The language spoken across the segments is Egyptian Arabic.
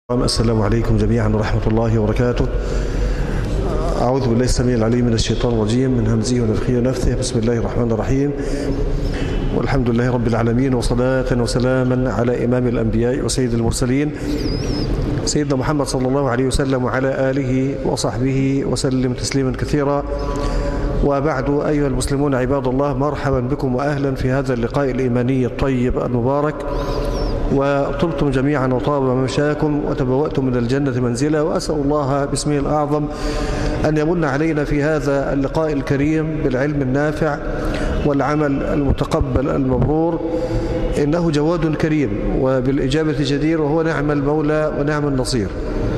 السلام عليكم جميعا ورحمة الله وبركاته أعوذ بالله السميع العليم من الشيطان الرجيم من همزه ونفخه ونفثه بسم الله الرحمن الرحيم والحمد لله رب العالمين وصلاة وسلاما على إمام الأنبياء وسيد المرسلين سيدنا محمد صلى الله عليه وسلم وعلى آله وصحبه وسلم تسليما كثيرا وبعد أيها المسلمون عباد الله مرحبا بكم وأهلا في هذا اللقاء الإيماني الطيب المبارك وطبتم جميعا وطاب ممشاكم وتبوأتم من الجنة منزلا وأسأل الله باسمه الأعظم أن يمن علينا في هذا اللقاء الكريم بالعلم النافع والعمل المتقبل المبرور إنه جواد كريم وبالإجابة جدير وهو نعم المولى ونعم النصير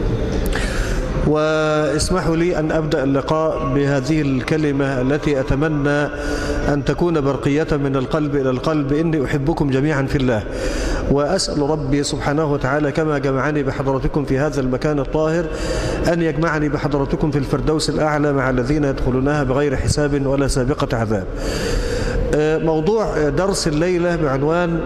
واسمحوا لي أن أبدأ اللقاء بهذه الكلمة التي أتمنى أن تكون برقية من القلب إلى القلب إني أحبكم جميعا في الله وأسأل ربي سبحانه وتعالى كما جمعني بحضرتكم في هذا المكان الطاهر أن يجمعني بحضرتكم في الفردوس الأعلى مع الذين يدخلونها بغير حساب ولا سابقة عذاب موضوع درس الليلة بعنوان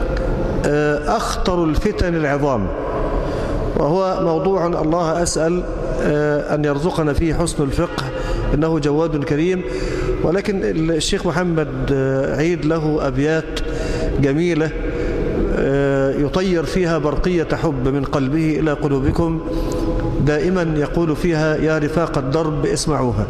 أخطر الفتن العظام وهو موضوع الله أسأل أن يرزقنا فيه حسن الفقه إنه جواد كريم ولكن الشيخ محمد عيد له أبيات جميلة يطير فيها برقية حب من قلبه إلى قلوبكم دائما يقول فيها يا رفاق الدرب اسمعوها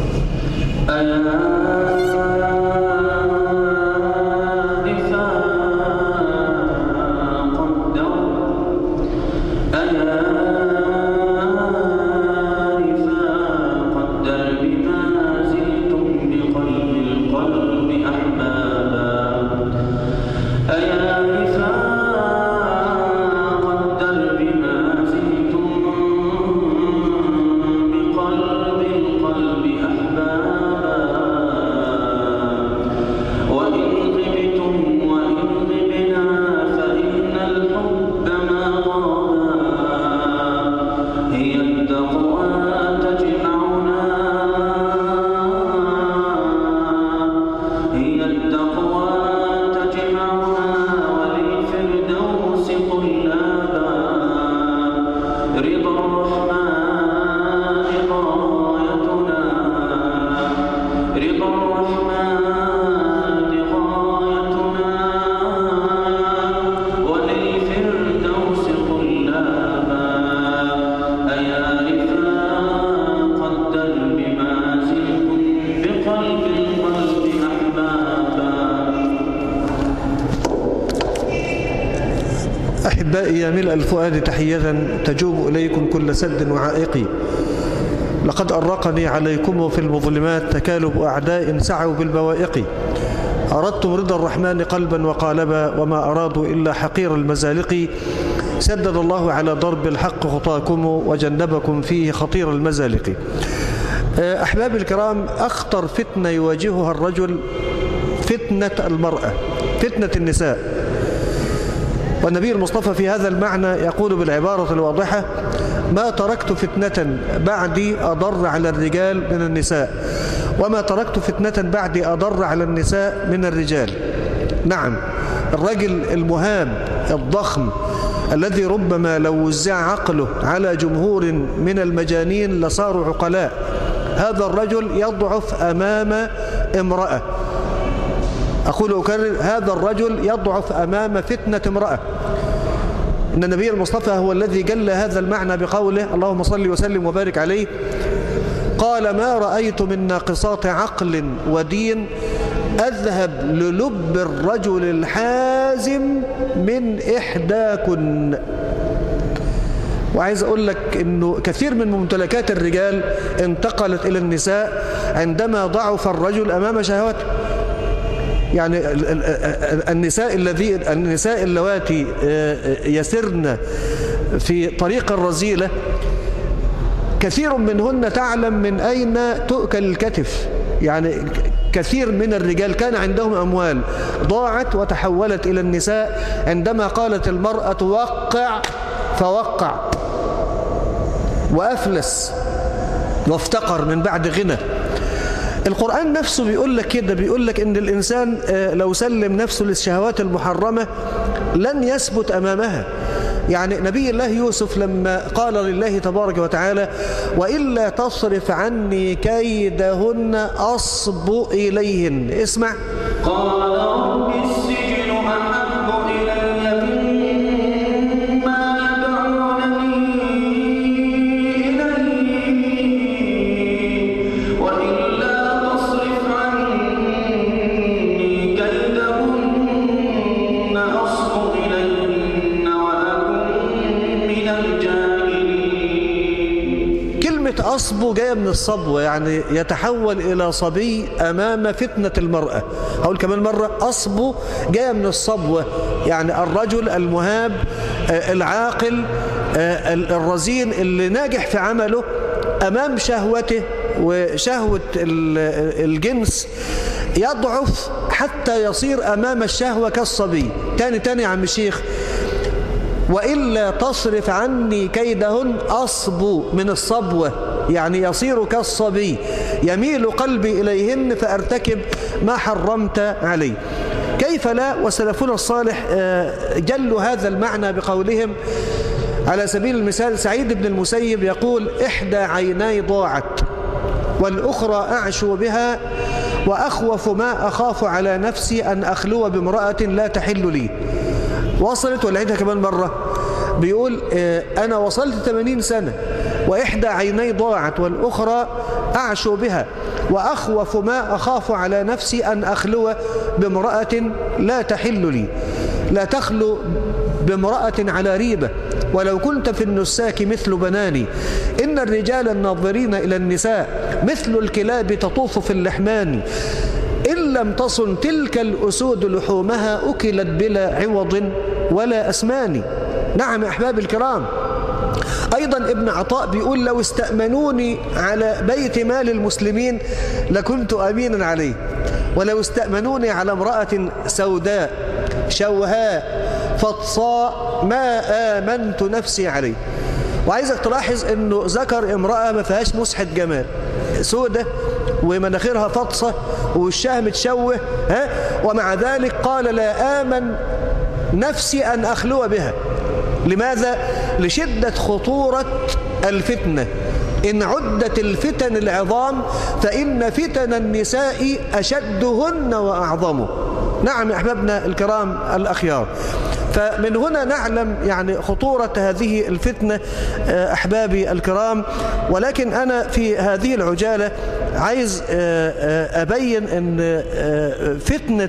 أحبائي ملء الفؤاد تحية تجوب إليكم كل سد وعائقي لقد أرقني عليكم في المظلمات تكالب أعداء سعوا بالبوائق أردتم رضا الرحمن قلبا وقالبا وما أرادوا إلا حقير المزالق سدد الله على ضرب الحق خطاكم وجنبكم فيه خطير المزالق أحبابي الكرام أخطر فتنة يواجهها الرجل فتنة المرأة فتنة النساء والنبي المصطفى في هذا المعنى يقول بالعبارة الواضحة ما تركت فتنة بعدي أضر على الرجال من النساء وما تركت فتنة بعدي أضر على النساء من الرجال نعم الرجل المهاب الضخم الذي ربما لو وزع عقله على جمهور من المجانين لصاروا عقلاء هذا الرجل يضعف أمام امرأة أقول أكرر هذا الرجل يضعف أمام فتنة امرأة إن النبي المصطفى هو الذي جل هذا المعنى بقوله اللهم صل وسلم وبارك عليه قال ما رأيت من ناقصات عقل ودين أذهب للب الرجل الحازم من إحداكن وعايز أقول لك أنه كثير من ممتلكات الرجال انتقلت إلى النساء عندما ضعف الرجل أمام شهواته يعني النساء الذي النساء اللواتي يسرن في طريق الرزيلة كثير منهن تعلم من أين تؤكل الكتف يعني كثير من الرجال كان عندهم أموال ضاعت وتحولت إلى النساء عندما قالت المرأة وقع فوقع وأفلس وافتقر من بعد غنى القرآن نفسه بيقول لك كده بيقول لك إن الإنسان لو سلم نفسه للشهوات المحرمة لن يثبت أمامها يعني نبي الله يوسف لما قال لله تبارك وتعالى وإلا تصرف عني كيدهن أصب إليهن اسمع قال رب السجن أحب إلي مما يدعونني إليه وإلا تصرف عني كيدهن أصب إليهن وأكن من الجاهلين كلمة أصبو جاية من الصبوة يعني يتحول إلى صبي أمام فتنة المرأة أقول كمان مرة أصبو جاية من الصبوة يعني الرجل المهاب آه، العاقل آه، الرزين اللي ناجح في عمله أمام شهوته وشهوة ال- الجنس يضعف حتى يصير أمام الشهوة كالصبي تاني تاني يا عم الشيخ وإلا تصرف عني كيدهن أصب من الصبوة يعني يصير كالصبي يميل قلبي إليهن فأرتكب ما حرمت عليه كيف لا وسلفنا الصالح آه، جلوا هذا المعنى بقولهم على سبيل المثال سعيد بن المسيب يقول إحدى عيناي ضاعت والأخرى أعشو بها وأخوف ما أخاف على نفسي أن أخلو بامرأة لا تحل لي وصلت ولعيدها كمان مرة بيقول آه، أنا وصلت 80 سنة وإحدى عيني ضاعت والأخرى أعشو بها وأخوف ما أخاف على نفسي أن أخلو بامرأة لا تحل لي لا تخلو بامرأة على ريبة ولو كنت في النساك مثل بناني إن الرجال الناظرين إلى النساء مثل الكلاب تطوف في اللحمان إن لم تصن تلك الأسود لحومها أكلت بلا عوض ولا أسمان نعم يا أحباب الكرام أيضا ابن عطاء بيقول لو استأمنوني على بيت مال المسلمين لكنت أمينا عليه ولو استأمنوني على امرأة سوداء شوهاء فطصاء ما آمنت نفسي عليه وعايزك تلاحظ انه ذكر امرأة ما فيهاش مسحة جمال سودة ومناخيرها فطسة ووشها متشوه ها ومع ذلك قال لا آمن نفسي أن أخلو بها لماذا؟ لشدة خطورة الفتنة إن عدت الفتن العظام فإن فتن النساء أشدهن وأعظم نعم يا أحبابنا الكرام الأخيار فمن هنا نعلم يعني خطورة هذه الفتنة آه، أحبابي الكرام ولكن أنا في هذه العجالة عايز آه، آه، أبين أن آه، فتنة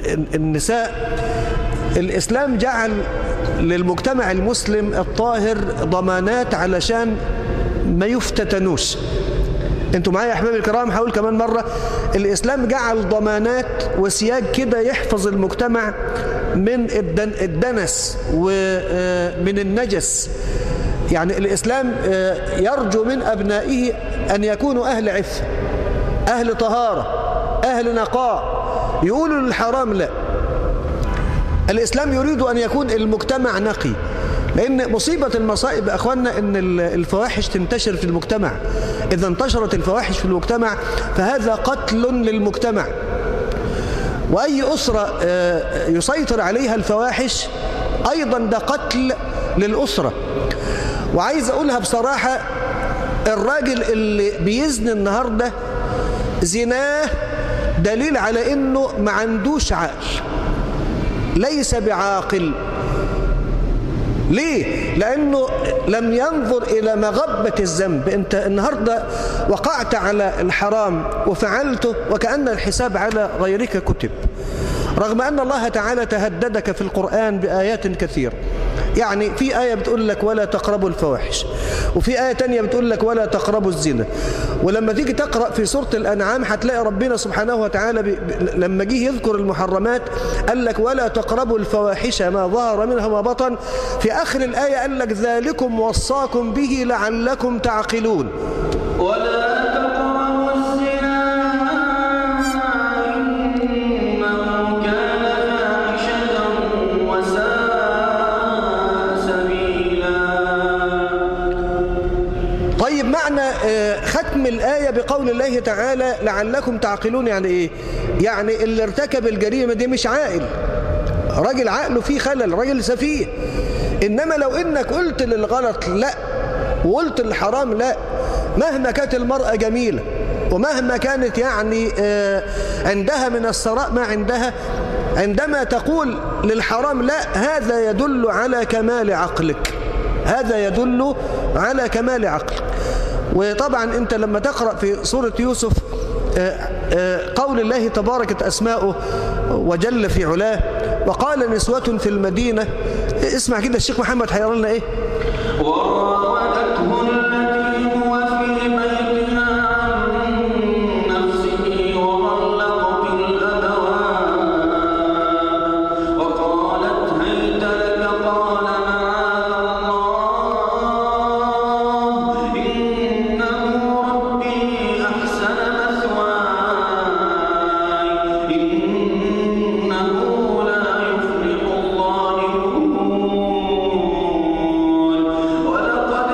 النساء الإسلام جعل للمجتمع المسلم الطاهر ضمانات علشان ما يفتتنوش انتوا معايا يا احبابي الكرام هقول كمان مرة الاسلام جعل ضمانات وسياج كده يحفظ المجتمع من الدن الدنس ومن النجس يعني الاسلام آه، يرجو من ابنائه ان يكونوا اهل عفه اهل طهارة اهل نقاء يقولوا للحرام لا الإسلام يريد أن يكون المجتمع نقي لأن مصيبة المصائب يا أخوانا أن الفواحش تنتشر في المجتمع إذا انتشرت الفواحش في المجتمع فهذا قتل للمجتمع وأي أسرة آه، يسيطر عليها الفواحش أيضا ده قتل للأسرة وعايز أقولها بصراحة الراجل اللي بيزن النهاردة زناه دليل على أنه ما عندوش عقل ليس بعاقل ليه؟ لأنه لم ينظر إلى مغبة الذنب أنت النهاردة وقعت على الحرام وفعلته وكأن الحساب على غيرك كتب رغم أن الله تعالى تهددك في القرآن بآيات كثيرة يعني في آية بتقول لك ولا تقربوا الفواحش وفي آية تانية بتقول لك ولا تقربوا الزنا ولما تيجي تقرأ في سورة الأنعام هتلاقي ربنا سبحانه وتعالى بي لما جه يذكر المحرمات قال لك ولا تقربوا الفواحش ما ظهر منها ما بطن في آخر الآية قال لك ذلكم وصاكم به لعلكم تعقلون ولا تقربوا الزنا إنه كان فاحشة وساء سبيلا طيب معنى آه، ختم الآية قول الله تعالى لعلكم تعقلون يعني ايه يعني اللي ارتكب الجريمة دي مش عاقل راجل عقله فيه خلل راجل سفيه انما لو انك قلت للغلط لا وقلت للحرام لا مهما كانت المرأة جميلة ومهما كانت يعني آه، عندها من الثراء ما عندها عندما تقول للحرام لا هذا يدل على كمال عقلك هذا يدل على كمال عقلك وطبعا انت لما تقرأ في سورة يوسف آه، آه، قول الله تباركت أسماؤه وجل في علاه وقال نسوة في المدينة اسمع كده الشيخ محمد حيرى لنا ايه وراودته التي هو في بيتها عن نفسه وغلقت الأبواب وقالت هيت لك قال معاذ الله إنه ربي أحسن مثواي إنه لا يفلح الظالمون ولقد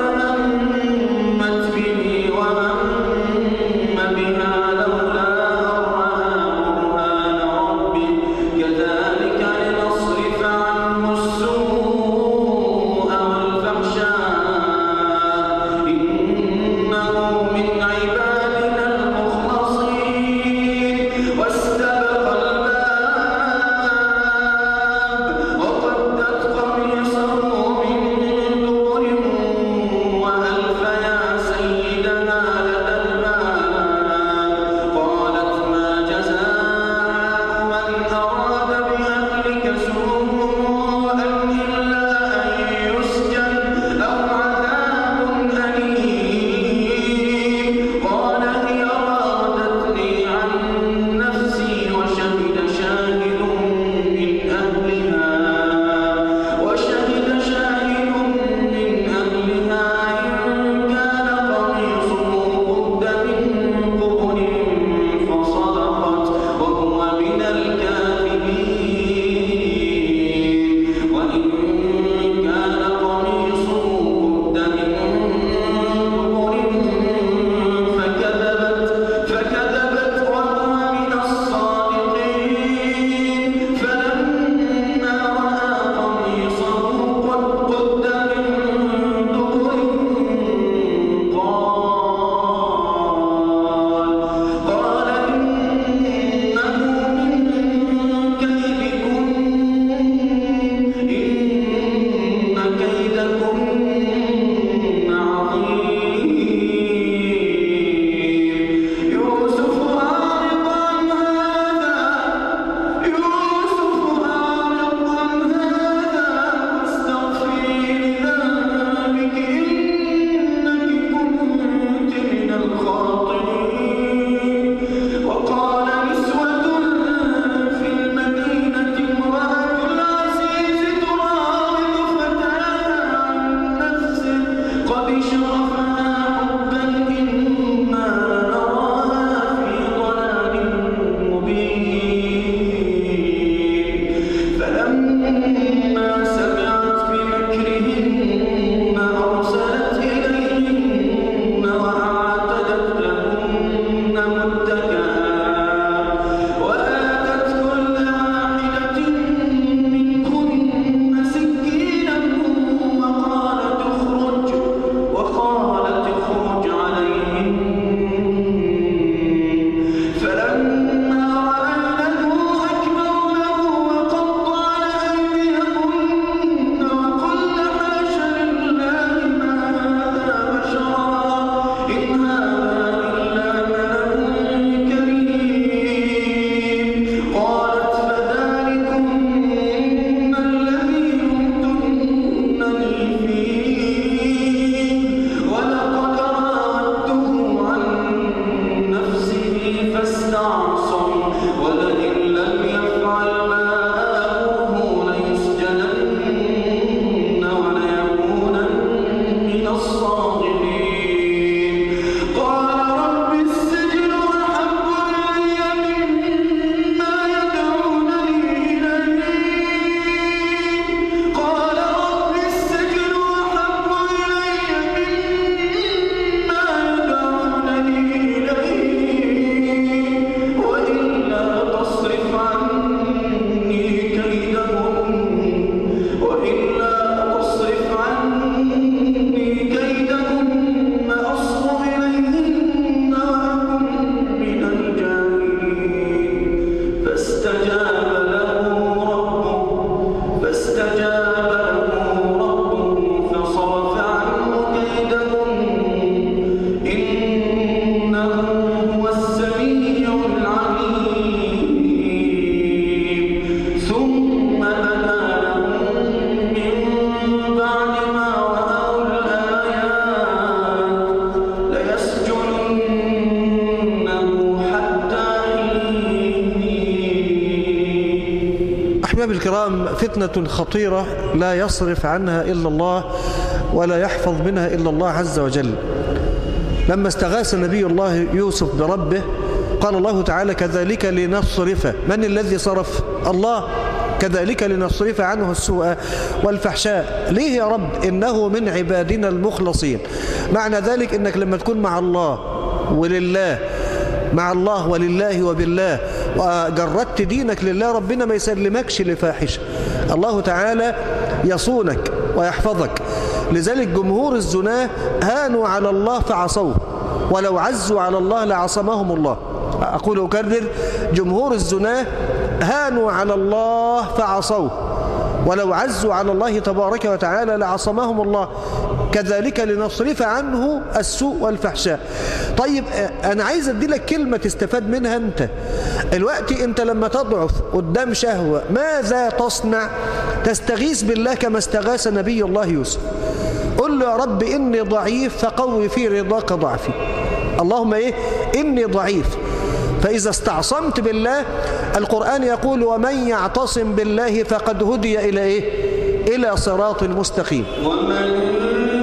فتنة خطيرة لا يصرف عنها إلا الله ولا يحفظ منها إلا الله عز وجل لما استغاث نبي الله يوسف بربه قال الله تعالى كذلك لنصرف من الذي صرف الله كذلك لنصرف عنه السوء والفحشاء ليه يا رب إنه من عبادنا المخلصين معنى ذلك إنك لما تكون مع الله ولله مع الله ولله وبالله وجردت دينك لله ربنا ما يسلمكش لفاحشة الله تعالى يصونك ويحفظك لذلك جمهور الزناه هانوا على الله فعصوه ولو عزوا على الله لعصمهم الله أقول أكرر جمهور الزناه هانوا على الله فعصوه ولو عزوا على الله تبارك وتعالى لعصمهم الله كذلك لنصرف عنه السوء والفحشاء طيب أنا عايز أدي لك كلمة تستفاد منها أنت الوقت أنت لما تضعف قدام شهوة ماذا تصنع تستغيث بالله كما استغاث نبي الله يوسف قل له يا رب إني ضعيف فقوي في رضاك ضعفي اللهم إيه إني ضعيف فإذا استعصمت بالله القرآن يقول ومن يعتصم بالله فقد هدي إلى إيه إلى صراط مستقيم ومن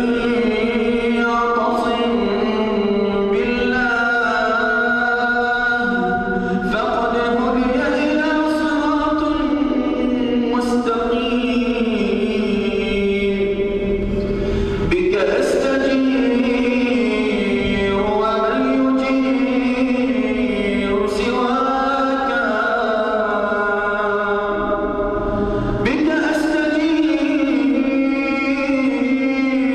يعتصم بالله فقد هدي إلى صراط مستقيم بك أستجير ومن يجير سواك بك أستجير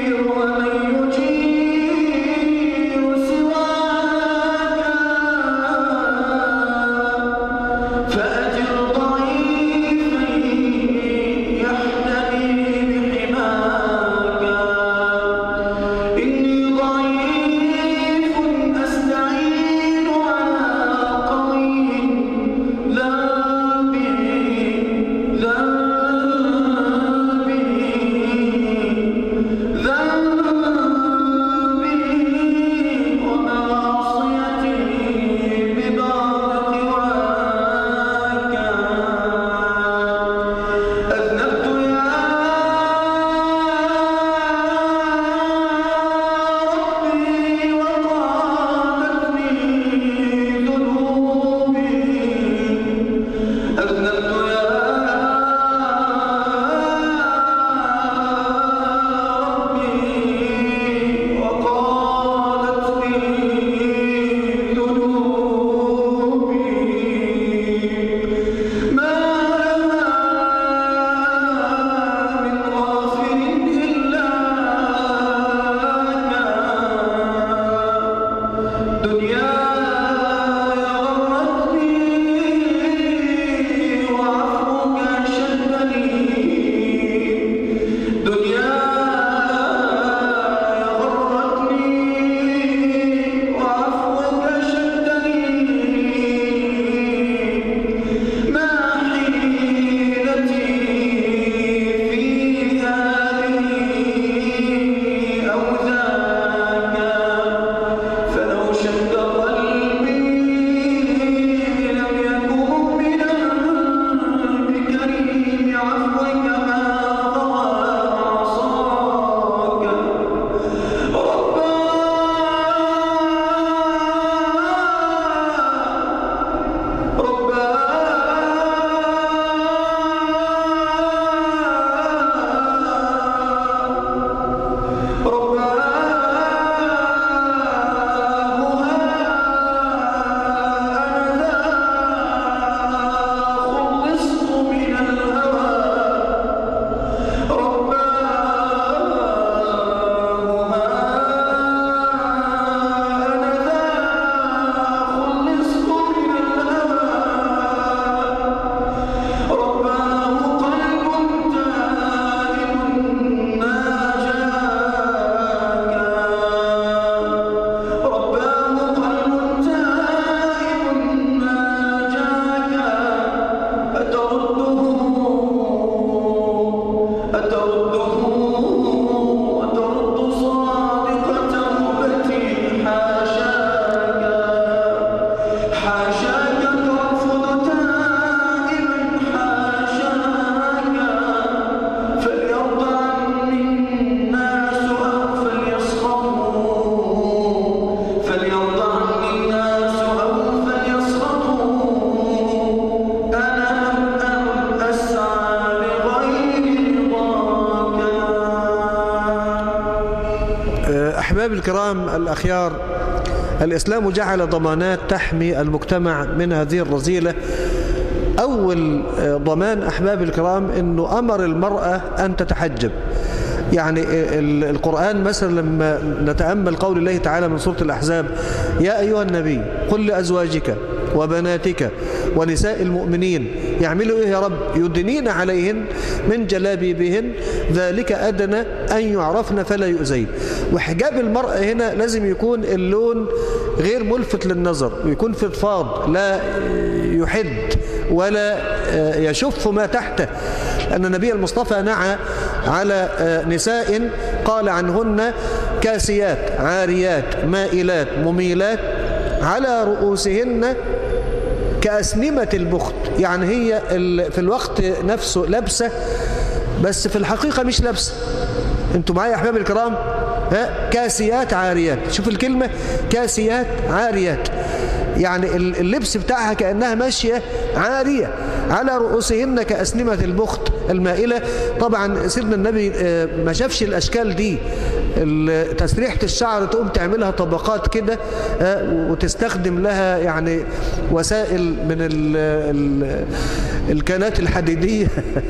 أحباب الكرام الأخيار الإسلام جعل ضمانات تحمي المجتمع من هذه الرذيلة أول ضمان أحباب الكرام أنه أمر المرأة أن تتحجب يعني القرآن مثلا لما نتأمل قول الله تعالى من سورة الأحزاب يا أيها النبي قل لأزواجك وبناتك ونساء المؤمنين يعملوا إيه يا رب يدنين عليهن من جلابيبهن ذلك أدنى أن يعرفن فلا يؤذين وحجاب المرأة هنا لازم يكون اللون غير ملفت للنظر ويكون فضفاض لا يحد ولا يشف ما تحته أن النبي المصطفى نعى على نساء قال عنهن كاسيات عاريات مائلات مميلات على رؤوسهن كأسنمة البخت يعني هي في الوقت نفسه لابسة بس في الحقيقة مش لابسة انتوا معايا يا احباب الكرام ها كاسيات عاريات شوف الكلمة كاسيات عاريات يعني اللبس بتاعها كأنها ماشية عارية على رؤوسهن كأسنمة البخت المائلة طبعا سيدنا النبي ما شافش الأشكال دي تسريحة الشعر تقوم تعملها طبقات كده وتستخدم لها يعني وسائل من ال ال الكانات الحديدية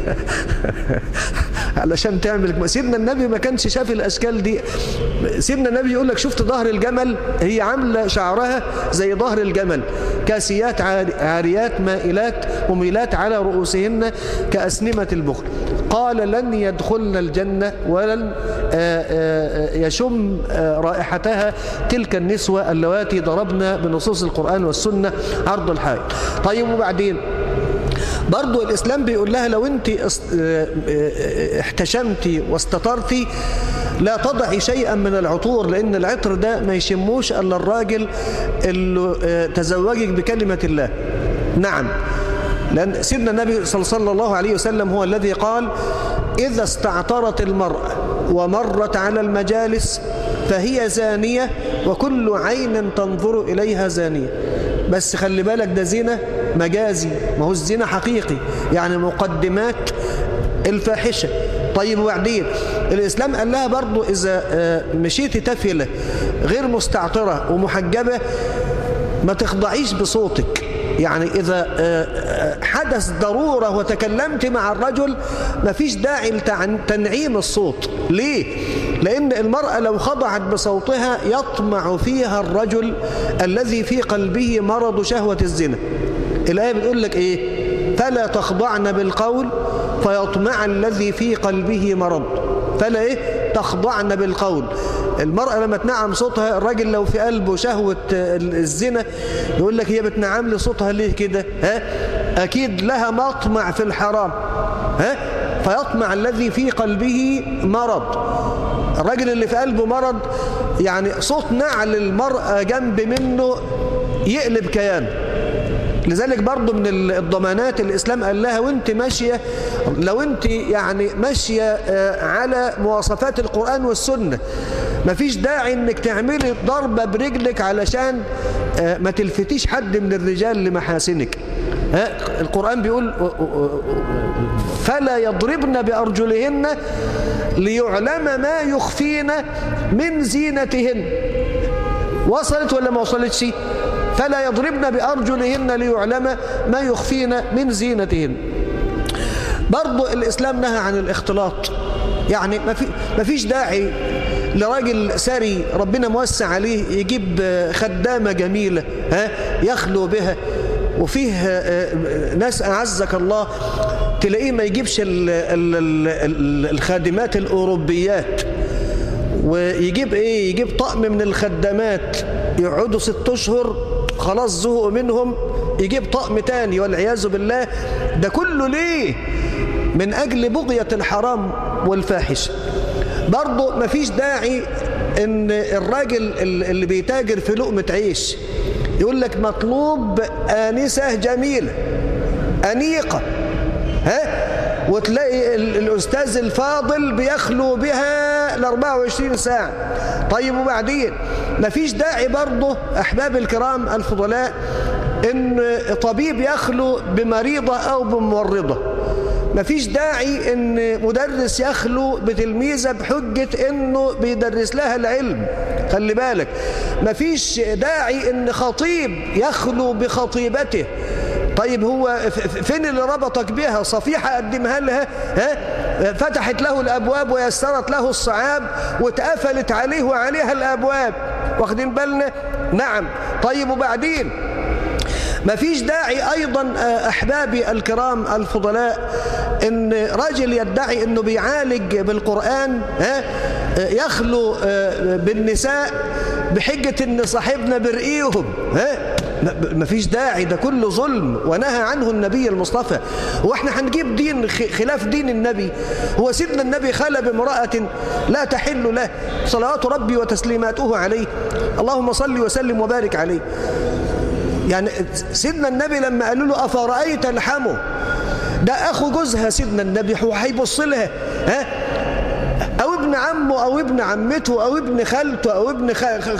علشان تعمل سيدنا النبي ما كانش شاف الأشكال دي سيدنا النبي يقول لك شفت ظهر الجمل هي عاملة شعرها زي ظهر الجمل كاسيات عاريات مائلات مميلات على رؤوسهن كأسنمة البخل قال لن يدخلن الجنة ولن يشم رائحتها تلك النسوة اللواتي ضربنا بنصوص القرآن والسنة عرض الحائط طيب وبعدين برضو الإسلام بيقول لها لو أنت احتشمتي واستطرتي لا تضعي شيئا من العطور لأن العطر ده ما يشموش إلا الراجل اللي تزوجك بكلمة الله نعم لأن سيدنا النبي صلى الله عليه وسلم هو الذي قال إذا استعطرت المرأة ومرت على المجالس فهي زانية وكل عين تنظر إليها زانية بس خلي بالك ده زنا مجازي ما هو الزنا حقيقي يعني مقدمات الفاحشة طيب وبعدين الإسلام قال لها برضو إذا مشيتي تفلة غير مستعطرة ومحجبة ما تخضعيش بصوتك يعني إذا حدث ضرورة وتكلمت مع الرجل ما فيش داعي لتنعيم الصوت ليه؟ لأن المرأة لو خضعت بصوتها يطمع فيها الرجل الذي في قلبه مرض شهوة الزنا الآية بتقول لك إيه؟ فلا تخضعن بالقول فيطمع الذي في قلبه مرض فلا إيه؟ تخضعن بالقول المرأة لما تنعم صوتها الراجل لو في قلبه شهوة الزنا يقول لك هي بتنعم لي صوتها ليه كده ها أكيد لها مطمع في الحرام ها فيطمع الذي في قلبه مرض الراجل اللي في قلبه مرض يعني صوت نعل المرأة جنب منه يقلب كيان لذلك برضو من الضمانات الإسلام قال لها وانت ماشية لو انت يعني ماشية على مواصفات القرآن والسنة مفيش داعي انك تعملي ضربة برجلك علشان ما تلفتيش حد من الرجال لمحاسنك القرآن بيقول فلا يضربن بأرجلهن ليعلم ما يخفين من زينتهن وصلت ولا ما وصلتش فلا يضربن بأرجلهن ليعلم ما يخفين من زينتهن برضو الإسلام نهى عن الاختلاط يعني ما فيش داعي لراجل سري ربنا موسع عليه يجيب خدامة جميلة ها يخلو بها وفيه ناس أعزك الله تلاقيه ما يجيبش ال ال ال الخادمات الأوروبيات ويجيب ايه يجيب طقم من الخدامات يقعدوا ست اشهر خلاص زهقوا منهم يجيب طقم تاني والعياذ بالله ده كله ليه من أجل بغية الحرام والفاحشة برضه مفيش داعي ان الراجل اللي بيتاجر في لقمة عيش يقول لك مطلوب آنسة جميلة أنيقة ها وتلاقي الأستاذ الفاضل بيخلو بها ل 24 ساعة طيب وبعدين مفيش داعي برضه أحباب الكرام الفضلاء إن طبيب يخلو بمريضة أو بممرضة مفيش داعي ان مدرس يخلو بتلميذة بحجة انه بيدرس لها العلم خلي بالك مفيش داعي ان خطيب يخلو بخطيبته طيب هو فين اللي ربطك بها صفيحة قدمها لها ها فتحت له الأبواب ويسرت له الصعاب واتقفلت عليه وعليها الأبواب واخدين بالنا نعم طيب وبعدين ما فيش داعي أيضا أحبابي الكرام الفضلاء إن رجل يدعي إنه بيعالج بالقرآن ها يخلو بالنساء بحجة إن صاحبنا برئيهم ها ما فيش داعي ده كله ظلم ونهى عنه النبي المصطفى هو احنا هنجيب دين خلاف دين النبي هو سيدنا النبي خلى بامرأة لا تحل له صلوات ربي وتسليماته عليه اللهم صل وسلم وبارك عليه يعني سيدنا النبي لما قالوا له أفرأيت الحمو ده أخو جوزها سيدنا النبي هو هيبص لها ها أو ابن عمه أو ابن عمته أو ابن خالته أو ابن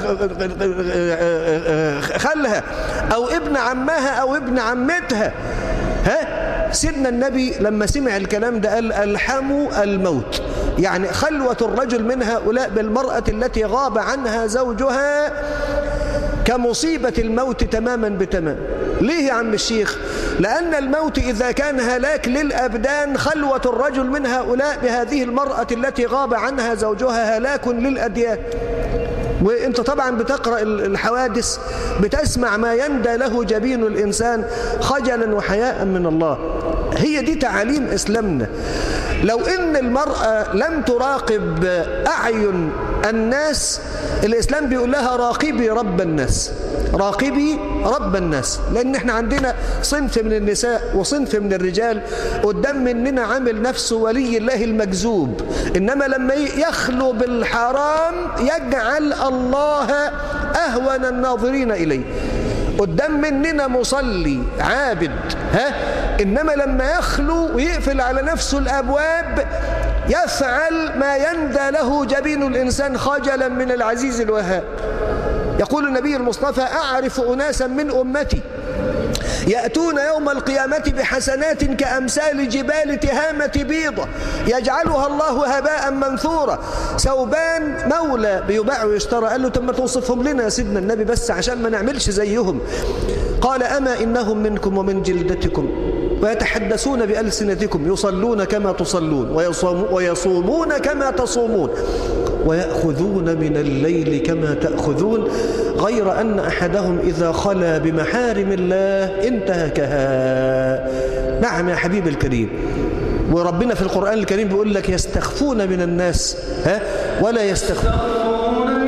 خالها أو ابن عمها أو ابن عمتها ها سيدنا النبي لما سمع الكلام ده قال الحموا الموت يعني خلوة الرجل من هؤلاء بالمرأة التي غاب عنها زوجها كمصيبة الموت تماما بتمام ليه يا عم الشيخ لأن الموت إذا كان هلاك للأبدان خلوة الرجل من هؤلاء بهذه المرأة التي غاب عنها زوجها هلاك للأديان وانت طبعا بتقرأ الحوادث بتسمع ما يندى له جبين الإنسان خجلا وحياء من الله هي دي تعاليم إسلامنا لو إن المرأة لم تراقب أعين الناس الإسلام بيقول لها راقبي رب الناس راقبي رب الناس لأن احنا عندنا صنف من النساء وصنف من الرجال قدام مننا عامل نفسه ولي الله المجذوب إنما لما يخلو بالحرام يجعل الله أهون الناظرين إليه قدام مننا مصلي عابد ها إنما لما يخلو ويقفل على نفسه الأبواب يفعل ما يندى له جبين الإنسان خجلا من العزيز الوهاب يقول النبي المصطفى أعرف أناسا من أمتي يأتون يوم القيامة بحسنات كأمثال جبال تهامة بيضة يجعلها الله هباء منثورا ثوبان مولى بيباع ويشترى قال له تم توصفهم لنا يا سيدنا النبي بس عشان ما نعملش زيهم قال أما إنهم منكم ومن جلدتكم ويتحدثون بألسنتكم يصلون كما تصلون ويصومون كما تصومون ويأخذون من الليل كما تأخذون غير أن أحدهم إذا خلا بمحارم الله انتهكها نعم يا حبيب الكريم وربنا في القرآن الكريم بيقول لك يستخفون من الناس ها ولا يستخفون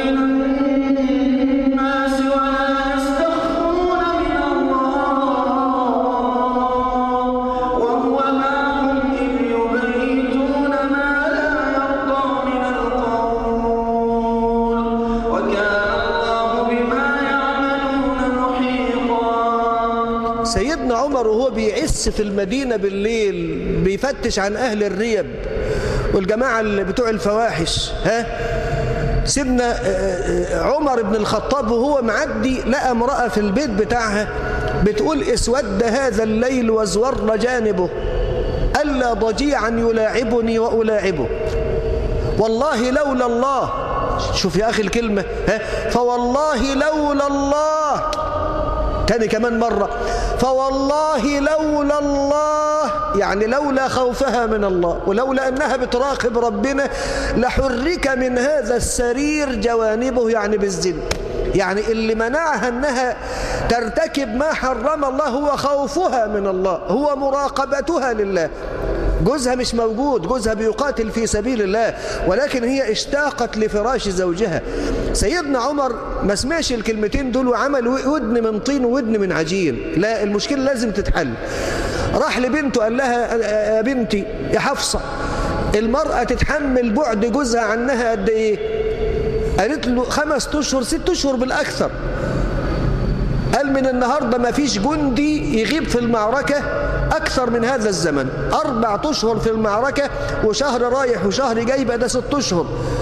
سيدنا عمر وهو بيعس في المدينة بالليل بيفتش عن أهل الريب والجماعة اللي بتوع الفواحش ها سيدنا عمر بن الخطاب وهو معدي لقى امرأة في البيت بتاعها بتقول اسود هذا الليل وازور جانبه ألا ضجيعا يلاعبني وألاعبه والله لولا الله شوف يا أخي الكلمة ها فوالله لولا الله تاني كمان مرة فوالله لولا الله يعني لولا خوفها من الله ولولا أنها بتراقب ربنا لحرك من هذا السرير جوانبه يعني بالزن يعني اللي منعها أنها ترتكب ما حرم الله هو خوفها من الله هو مراقبتها لله جوزها مش موجود جوزها بيقاتل في سبيل الله ولكن هي اشتاقت لفراش زوجها سيدنا عمر ما سمعش الكلمتين دول وعمل ودن من طين وودن من عجين لا المشكلة لازم تتحل راح لبنته قال لها يا بنتي يا حفصة المرأة تتحمل بعد جوزها عنها قد ايه قالت له خمس اشهر ست اشهر بالاكثر قال من النهاردة ما فيش جندي يغيب في المعركة أكثر من هذا الزمن أربع أشهر في المعركة وشهر رايح وشهر جاي بقى ده ست أشهر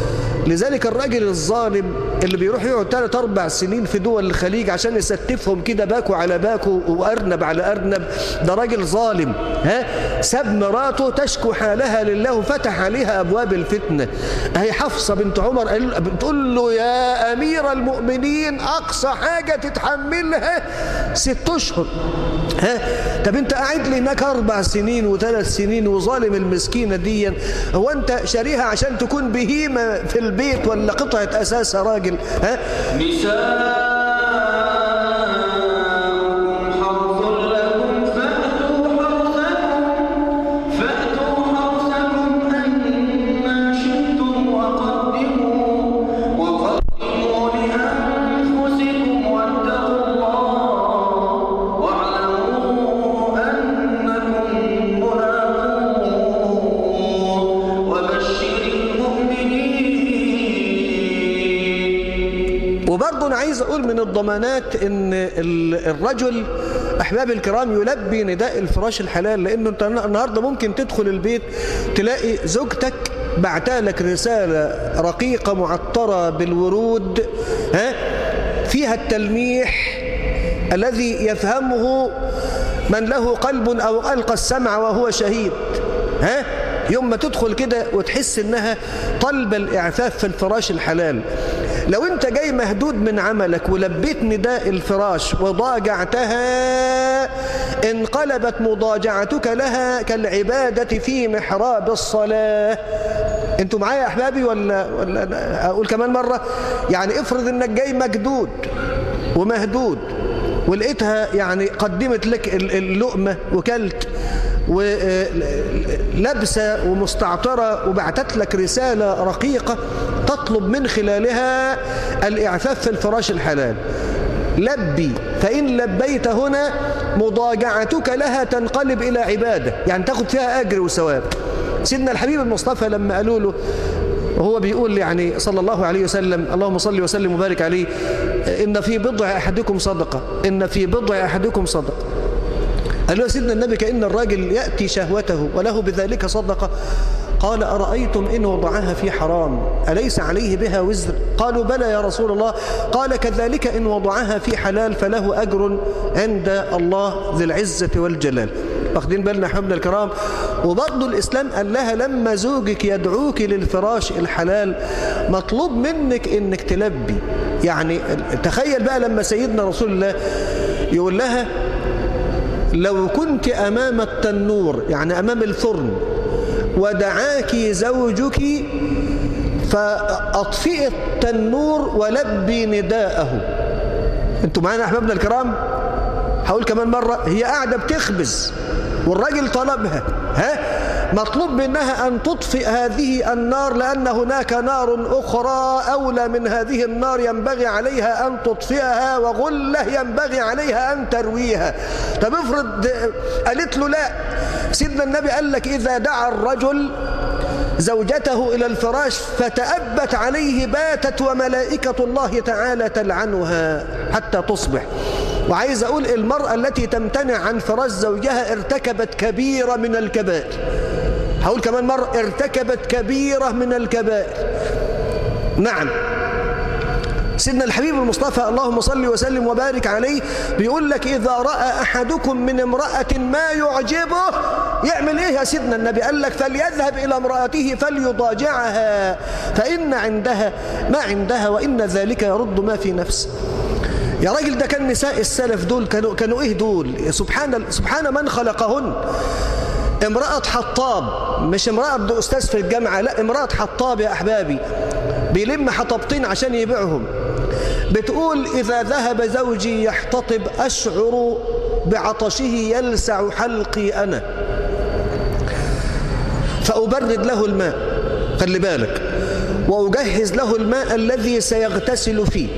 لذلك الراجل الظالم اللي بيروح يقعد ثلاث اربع سنين في دول الخليج عشان يستفهم كده باكو على باكو وارنب على ارنب ده راجل ظالم ها ساب مراته تشكو حالها لله وفتح عليها ابواب الفتنه اهي حفصه بنت عمر قال- بتقول له يا امير المؤمنين اقصى حاجه تتحملها ست اشهر ها طب انت قاعد لي هناك اربع سنين وثلاث سنين وظالم المسكينه دي هو انت شاريها عشان تكون بهيمه في البيت ولا قطعه اساس يا راجل ها نساؤكم حرث لكم فأتوا حرثكم فأتوا حرثكم أنا شئتم وقدموا وقدموا لأنفسكم واتقوا الله واعلموا أنكم ملاقوه وبشر المؤمنين وبرضه انا عايز اقول من الضمانات ان ال- الرجل احباب الكرام يلبي نداء الفراش الحلال لانه انت النهارده ممكن تدخل البيت تلاقي زوجتك بعتها لك رساله رقيقه معطره بالورود ها فيها التلميح الذي يفهمه من له قلب او القى السمع وهو شهيد ها يوم ما تدخل كده وتحس انها طلب الاعفاف في الفراش الحلال لو انت جاي مهدود من عملك ولبيت نداء الفراش وضاجعتها انقلبت مضاجعتك لها كالعبادة في محراب الصلاة انتوا معايا يا احبابي ولا, ولا أنا اقول كمان مرة يعني افرض انك جاي مجدود ومهدود ولقيتها يعني قدمت لك ال- اللقمة وكلت ولابسة ومستعطرة وبعتت لك رسالة رقيقة تطلب من خلالها الإعفاف في الفراش الحلال لبي فإن لبيت هنا مضاجعتك لها تنقلب إلى عبادة يعني تاخد فيها أجر وثواب سيدنا الحبيب المصطفى لما قالوا له وهو بيقول يعني صلى الله عليه وسلم اللهم صل وسلم وبارك عليه إن في بضع أحدكم صدقة إن في بضع أحدكم صدقة قال له يا سيدنا النبي كأن الراجل يأتي شهوته وله بذلك صدقة قال أرأيتم إن وضعها في حرام أليس عليه بها وزر قالوا بلى يا رسول الله قال كذلك إن وضعها في حلال فله أجر عند الله ذي العزة والجلال واخدين بالنا يا حبنا الكرام وبرضه الإسلام قال لها لما زوجك يدعوك للفراش الحلال مطلوب منك إنك تلبي يعني تخيل بقى لما سيدنا رسول الله يقول لها لو كنت أمام التنور يعني أمام الفرن ودعاك زوجك فأطفئ التنور ولبي نداءه انتوا معانا أحبابنا الكرام هقول كمان مرة هي قاعدة بتخبز والراجل طلبها ها مطلوب منها أن تطفئ هذه النار لأن هناك نار أخرى أولى من هذه النار ينبغي عليها أن تطفئها وغلة ينبغي عليها أن ترويها طب افرض قالت له لا سيدنا النبي قال لك إذا دعا الرجل زوجته إلى الفراش فتأبت عليه باتت وملائكة الله تعالى تلعنها حتى تصبح وعايز أقول المرأة التي تمتنع عن فراش زوجها ارتكبت كبيرة من الكبائر هقول كمان مرة ارتكبت كبيرة من الكبائر نعم سيدنا الحبيب المصطفى اللهم صل وسلم وبارك عليه بيقول لك إذا رأى أحدكم من امرأة ما يعجبه يعمل إيه يا سيدنا النبي قال لك فليذهب إلى امرأته فليضاجعها فإن عندها ما عندها وإن ذلك يرد ما في نفسه يا راجل ده كان نساء السلف دول كانوا كانوا ايه دول سبحان سبحان من خلقهن امرأة حطاب مش امرأة أستاذ في الجامعة لا امرأة حطاب يا أحبابي بيلم حطبتين عشان يبيعهم بتقول إذا ذهب زوجي يحتطب أشعر بعطشه يلسع حلقي أنا فأبرد له الماء خلي بالك وأجهز له الماء الذي سيغتسل فيه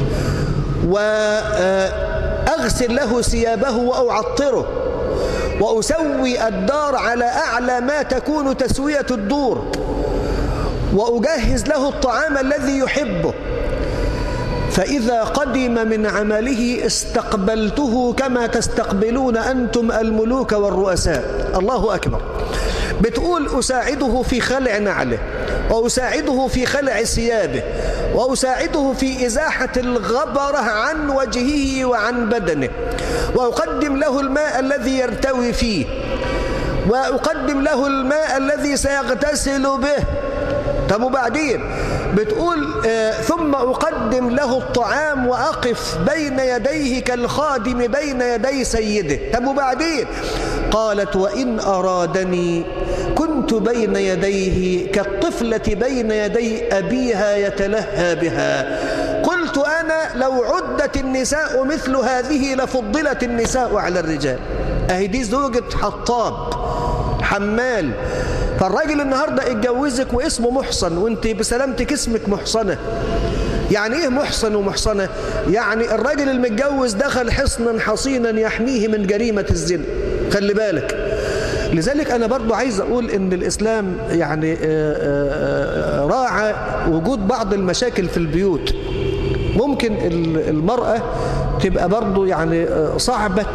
وأغسل له ثيابه وأعطره وأسوي الدار على أعلى ما تكون تسوية الدور وأجهز له الطعام الذي يحبه فإذا قدم من عمله استقبلته كما تستقبلون أنتم الملوك والرؤساء الله أكبر بتقول أساعده في خلع نعله وأساعده في خلع ثيابه وأساعده في إزاحة الغبرة عن وجهه وعن بدنه وأقدم له الماء الذي يرتوي فيه وأقدم له الماء الذي سيغتسل به طب وبعدين بتقول آه ثم أقدم له الطعام وأقف بين يديه كالخادم بين يدي سيده طب وبعدين قالت وإن أرادني كنت بين يديه كالطفلة بين يدي أبيها يتلهى بها قلت أنا لو عدت النساء مثل هذه لفضلت النساء على الرجال أهي دي زوجة حطاب حمال فالراجل النهاردة اتجوزك واسمه محصن وانت بسلامتك اسمك محصنة يعني ايه محصن ومحصنة يعني الراجل المتجوز دخل حصنا حصينا يحميه من جريمة الزنا خلي بالك لذلك أنا برضو عايز أقول إن الإسلام يعني راعى وجود بعض المشاكل في البيوت ممكن المرأة تبقى برضو يعني صعبة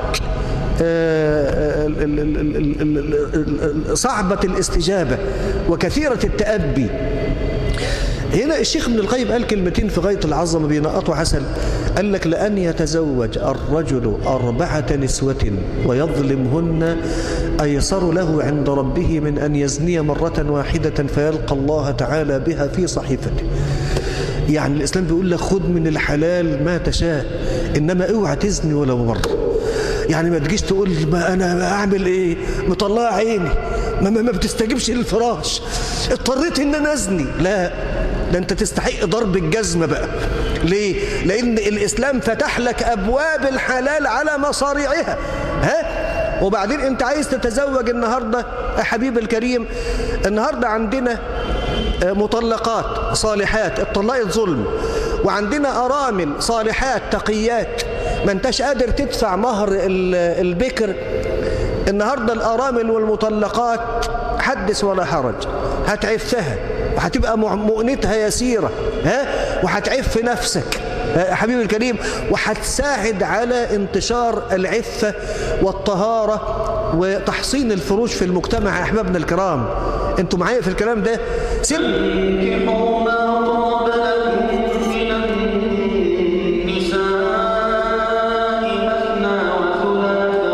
صعبة الاستجابة وكثيرة التأبي هنا الشيخ ابن القيم قال كلمتين في غاية العظمة بينقطوا عسل قال لك لأن يتزوج الرجل أربعة نسوة ويظلمهن أيسر له عند ربه من أن يزني مرة واحدة فيلقى الله تعالى بها في صحيفته يعني الإسلام بيقول لك خذ من الحلال ما تشاء إنما اوعى تزني ولو مرة يعني ما تجيش تقول ما انا اعمل ايه مطلعه عيني ما, ما, ما بتستجيبش للفراش اضطريت ان انا ازني لا ده انت تستحق ضرب الجزمه بقى ليه لان الاسلام فتح لك ابواب الحلال على مصاريعها ها وبعدين انت عايز تتزوج النهارده يا حبيبي الكريم النهارده عندنا مطلقات صالحات اتطلقت ظلم وعندنا ارامل صالحات تقيات ما انتش قادر تدفع مهر البكر النهاردة الأرامل والمطلقات حدث ولا حرج هتعفها وهتبقى مؤنتها يسيرة ها وهتعف نفسك حبيبي الكريم وهتساعد على انتشار العفة والطهارة وتحصين الفروج في المجتمع يا أحبابنا الكرام انتوا معايا في الكلام ده سن انكحوا ما طاب لكم من النساء مثنى وثلاث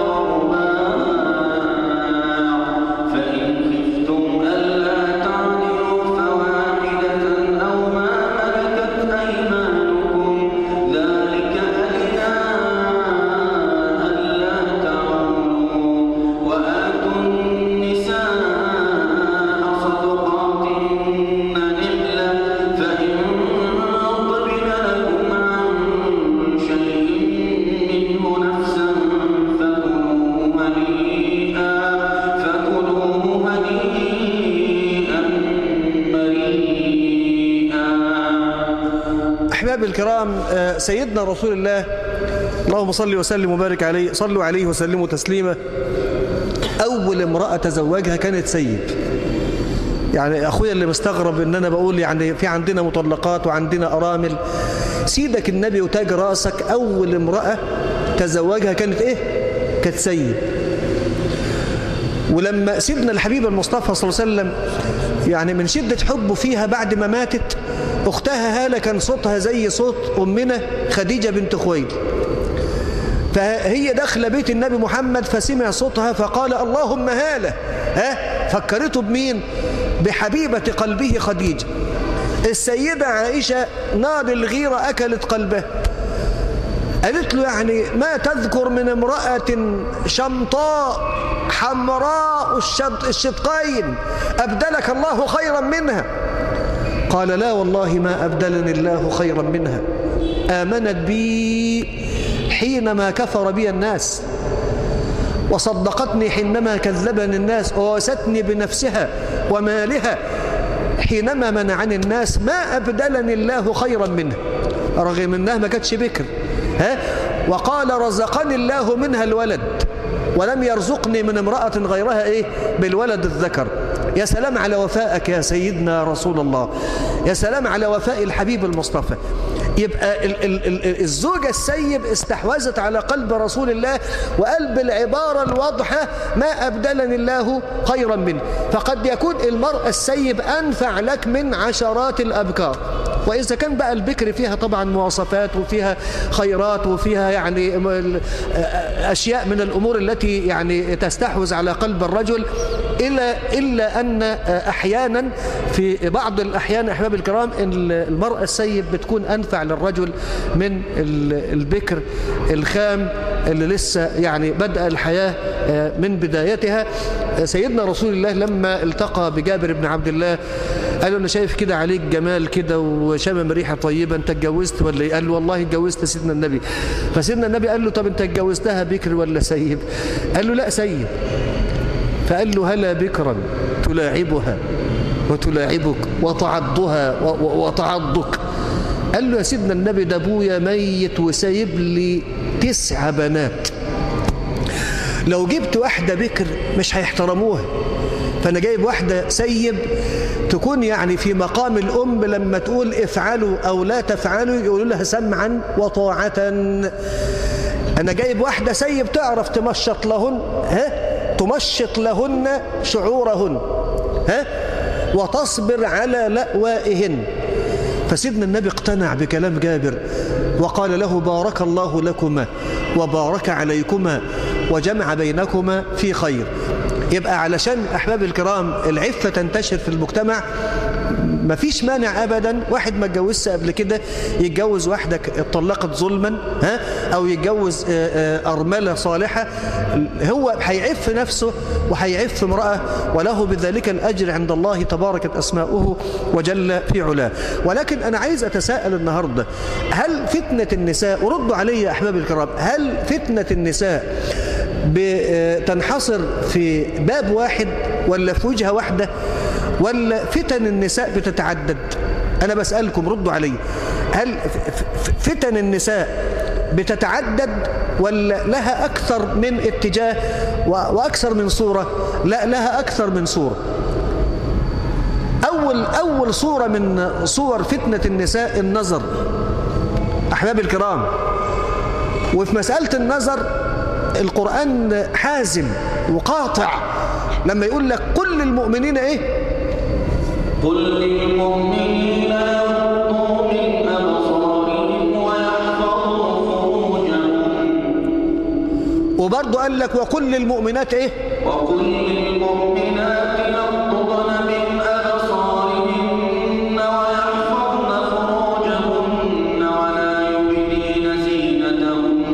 ورباع فإن خفتم ألا تعدلوا فواحدة أو ما ملكت أيمانكم ذلك أدنى ألا تعولوا وآتوا النساء صدقاتهن نحلة فإن طبن لكم عن شيء منه نفسا فكلوه هنيئا فكلوه هنيئا مريئا أحباب الكرام آه، سيدنا رسول الله اللهم صل وسلم وبارك عليه صلوا عليه وسلموا تسليما أول امرأة تزوجها كانت سيد يعني أخويا اللي مستغرب إن أنا بقول يعني في عندنا مطلقات وعندنا أرامل سيدك النبي وتاج راسك أول امرأة تزوجها كانت إيه؟ كانت سيد ولما سيدنا الحبيب المصطفى صلى الله عليه وسلم يعني من شدة حبه فيها بعد ما ماتت أختها هالة كان صوتها زي صوت أمنا خديجة بنت خويلد فهي داخله بيت النبي محمد فسمع صوتها فقال اللهم هالة ها فكرته بمين بحبيبة قلبه خديجة السيدة عائشة نار الغيرة أكلت قلبه قالت له يعني ما تذكر من امرأة شمطاء حمراء الشد- الشدقين أبدلك الله خيرا منها قال لا والله ما أبدلني الله خيرا منها آمنت بي حينما كفر بي الناس وصدقتني حينما كذبني الناس ووستني بنفسها ومالها حينما منعني الناس ما أبدلني الله خيرا منها رغم أنها ما كانتش بكر ها؟ وقال رزقني الله منها الولد ولم يرزقني من امرأة غيرها إيه بالولد الذكر يا سلام على وفائك يا سيدنا رسول الله يا سلام على وفاء الحبيب المصطفى يبقى ال ال ال الزوجة السيب استحوذت على قلب رسول الله وقلب العبارة الواضحة ما أبدلني الله خيرا منه فقد يكون المرأة السيب أنفع لك من عشرات الأبكار وإذا كان بقى البكر فيها طبعا مواصفات وفيها خيرات وفيها يعني أشياء من الأمور التي يعني تستحوذ على قلب الرجل إلا, إلا أن أحيانا في بعض الأحيان أحباب الكرام المرأة السيب بتكون أنفع للرجل من البكر الخام اللي لسه يعني بدأ الحياة من بدايتها سيدنا رسول الله لما التقى بجابر بن عبد الله قال له أنا شايف كده عليك جمال كده وشامم ريحة طيبة أنت اتجوزت ولا إيه؟ قال له والله اتجوزت سيدنا النبي فسيدنا النبي قال له طب أنت اتجوزتها بكر ولا سيب قال له لا سيب فقال له هلا بكرا تلاعبها وتلاعبك وتعضها وتعضك قال له يا سيدنا النبي ده ابويا ميت وسايب لي تسع بنات لو جبت واحدة بكر مش هيحترموها فأنا جايب واحدة سيب تكون يعني في مقام الأم لما تقول افعلوا أو لا تفعلوا يقولوا لها سمعا وطاعة أنا جايب واحدة سيب تعرف تمشط لهن ها تمشط لهن شعورهن ها وتصبر على لأوائهن فسيدنا النبي اقتنع بكلام جابر وقال له بارك الله لكما وبارك عليكما وجمع بينكما في خير يبقى علشان أحباب الكرام العفة تنتشر في المجتمع ما فيش مانع ابدا واحد ما اتجوزش قبل كده يتجوز واحده اتطلقت ظلما ها او يتجوز ارمله صالحه هو هيعف نفسه وهيعف امراه وله بذلك الاجر عند الله تباركت اسماؤه وجل في علاه ولكن انا عايز اتساءل النهارده هل فتنه النساء وردوا علي يا احبابي الكرام هل فتنه النساء تنحصر في باب واحد ولا في وجهه واحده ولا فتن النساء بتتعدد أنا بسألكم ردوا علي هل فتن النساء بتتعدد ولا لها أكثر من اتجاه وأكثر من صورة لا لها أكثر من صورة أول, أول صورة من صور فتنة النساء النظر أحباب الكرام وفي مسألة النظر القرآن حازم وقاطع لما يقول لك كل المؤمنين ايه قل للمؤمنين يغضوا من أبصارهم ويحفظوا فروجهم وبرضه قال لك وكل للمؤمنات ايه وقل للمؤمنات يغضضن من أبصارهن ويحفظن فروجهن ولا يبدين زينتهن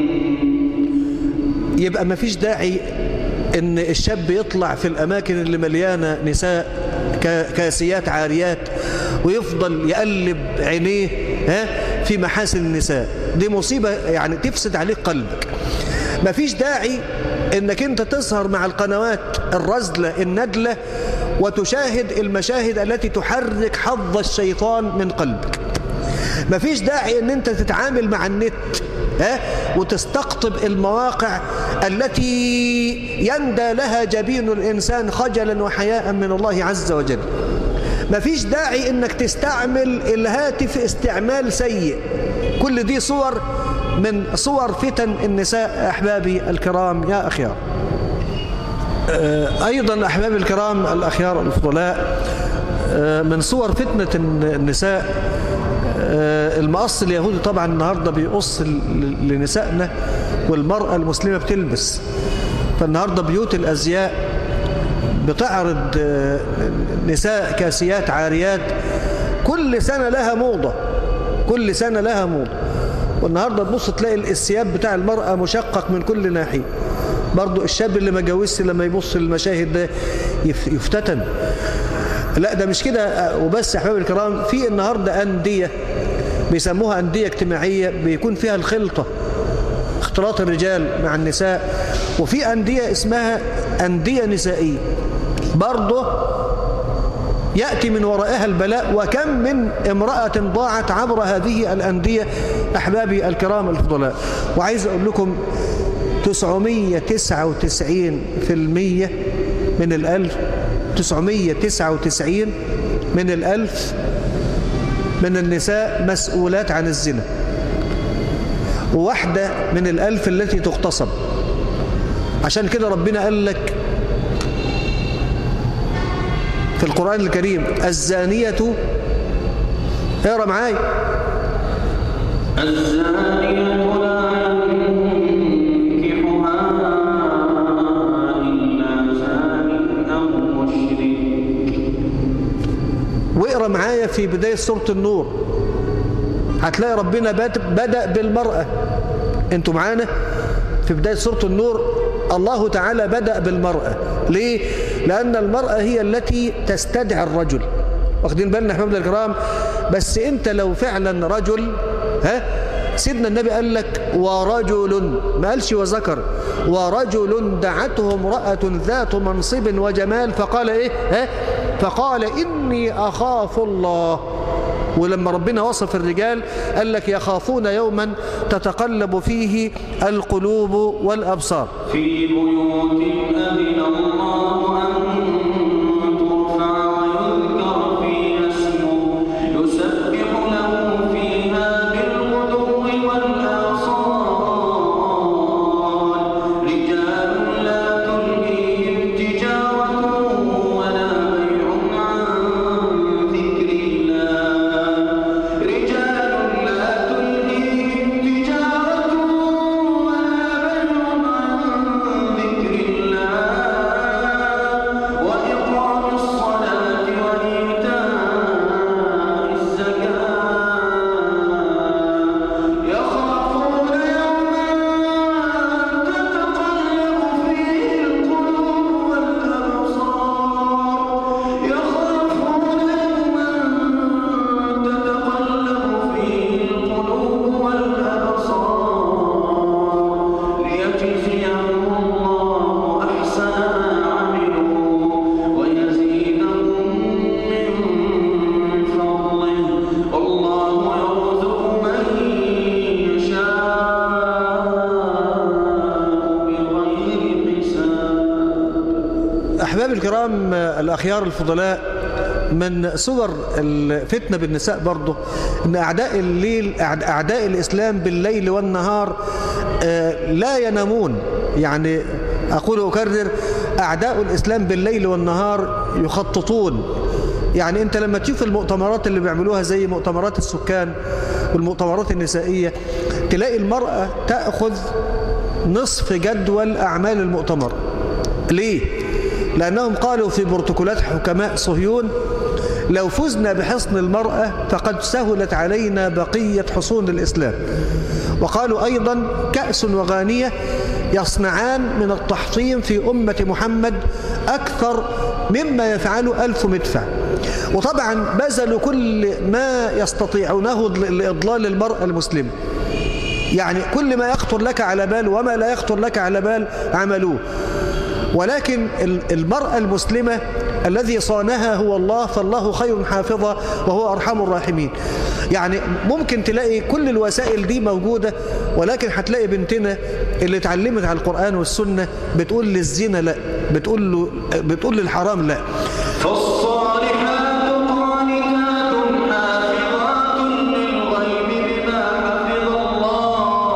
يبقى ما فيش داعي ان الشاب يطلع في الاماكن اللي مليانه نساء كاسيات عاريات ويفضل يقلب عينيه ها في محاسن النساء دي مصيبه يعني تفسد عليك قلبك ما فيش داعي انك انت تسهر مع القنوات الرذله الندله وتشاهد المشاهد التي تحرك حظ الشيطان من قلبك ما فيش داعي ان انت تتعامل مع النت ها وتستقطب المواقع التي يندى لها جبين الإنسان خجلا وحياء من الله عز وجل ما فيش داعي انك تستعمل الهاتف استعمال سيء كل دي صور من صور فتن النساء أحبابي الكرام يا أخيار أيضا أحبابي الكرام الأخيار الفضلاء من صور فتنة النساء المقص اليهودي طبعا النهاردة بيقص لنسائنا والمرأة المسلمة بتلبس فالنهاردة بيوت الأزياء بتعرض نساء كاسيات عاريات كل سنة لها موضة كل سنة لها موضة والنهاردة تبص تلاقي الثياب بتاع المرأة مشقق من كل ناحية برضو الشاب اللي ما جوزش لما يبص للمشاهد ده يفتتن لا ده مش كده وبس يا احبابي الكرام في النهارده أندية بيسموها أندية اجتماعية بيكون فيها الخلطة اختلاط الرجال مع النساء وفي أندية اسمها أندية نسائية برضه يأتي من ورائها البلاء وكم من امرأة ضاعت عبر هذه الأندية أحبابي الكرام الفضلاء وعايز أقول لكم 999% من الألف 999 من الألف من النساء مسؤولات عن الزنا وواحدة من الألف التي تغتصب عشان كده ربنا قال لك في القرآن الكريم الزانية اقرا معايا الزانية لا ينكحها إلا زان أو مشرك واقرا معايا في بداية سورة النور هتلاقي ربنا بد- بدأ بالمرأة انتوا معانا في بداية سورة النور الله تعالى بدأ بالمرأة ليه؟ لأن المرأة هي التي تستدعي الرجل واخدين بالنا يا حبايبنا الكرام بس انت لو فعلا رجل ها سيدنا النبي قال لك ورجل ما قالش وذكر ورجل دعته امرأة ذات منصب وجمال فقال ايه ها فقال إني أخاف الله ولما ربنا وصف الرجال قال لك يخافون يوما تتقلب فيه القلوب والأبصار في بيوت أذن الله أن ترفع ويذكر فيها اسمه يسبح له فيها بالغدو والآصال رجال لا تلهيهم تجارة ولا بيع عن ذكر الله رجال لا تلهيهم تجارة ولا بيع عن ذكر الله وإقام الصلاة وإيتاء الزكاة يخافون يوما تتقلب فيه القلوب والأبصار يخافون يوما تتقلب فيه القلوب والأبصار ليجزيهم الله أحسن ما عملوا ويزيدهم من فضله والله يرزق من يشاء بغير حساب أحباب الكرام الأخيار الفضلاء من صور الفتنة بالنساء برضه أن أعداء الليل أعد- أعداء الإسلام بالليل والنهار آه، لا ينامون يعني أقول أكرر أعداء الإسلام بالليل والنهار يخططون يعني أنت لما تشوف المؤتمرات اللي بيعملوها زي مؤتمرات السكان والمؤتمرات النسائية تلاقي المرأة تأخذ نصف جدول أعمال المؤتمر ليه؟ لأنهم قالوا في بروتوكولات حكماء صهيون لو فزنا بحصن المرأة فقد سهلت علينا بقية حصون الإسلام وقالوا أيضا كأس وغانية يصنعان من التحطيم في أمة محمد أكثر مما يفعله ألف مدفع وطبعا بذلوا كل ما يستطيعونه لإضلال المرأة المسلمة يعني كل ما يخطر لك على بال وما لا يخطر لك على بال عملوه ولكن ال- المرأة المسلمة الذي صانها هو الله فالله خير حافظة وهو أرحم الراحمين يعني ممكن تلاقي كل الوسائل دي موجودة ولكن هتلاقي بنتنا اللي اتعلمت على القرآن والسنة بتقول للزنا لا بتقول, له بتقول للحرام لا فالصالحات قانتات حافظات للغيب بما حفظ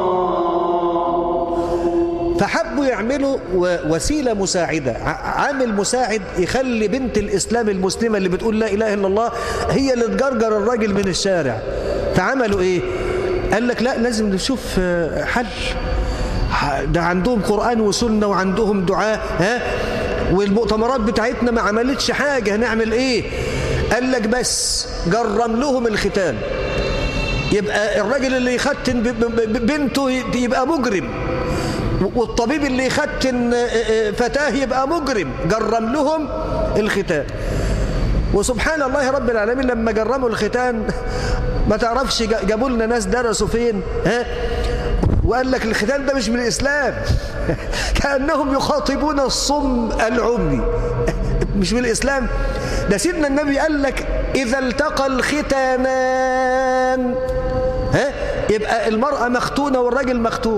الله فحبوا يعملوا و- وسيلة مساعدة ع- عامل مساعد يخلي بنت الإسلام المسلمة اللي بتقول لا إله إلا الله هي اللي تجرجر الراجل من الشارع فعملوا إيه قال لك لا لازم نشوف آه، حل ح- ده عندهم قرآن وسنة وعندهم دعاء ها والمؤتمرات بتاعتنا ما عملتش حاجة هنعمل إيه قال لك بس جرم لهم الختان يبقى الراجل اللي يختن ب- ب- ب- بنته يبقى مجرم والطبيب اللي يختن فتاه يبقى مجرم جرم لهم الختان وسبحان الله رب العالمين لما جرموا الختان ما تعرفش جا- جابوا لنا ناس درسوا فين ها وقال لك الختان ده مش من الإسلام كأنهم يخاطبون الصم العمي مش من الإسلام ده سيدنا النبي قال لك إذا التقى الختانان ها يبقى المرأة مختونة والراجل مختون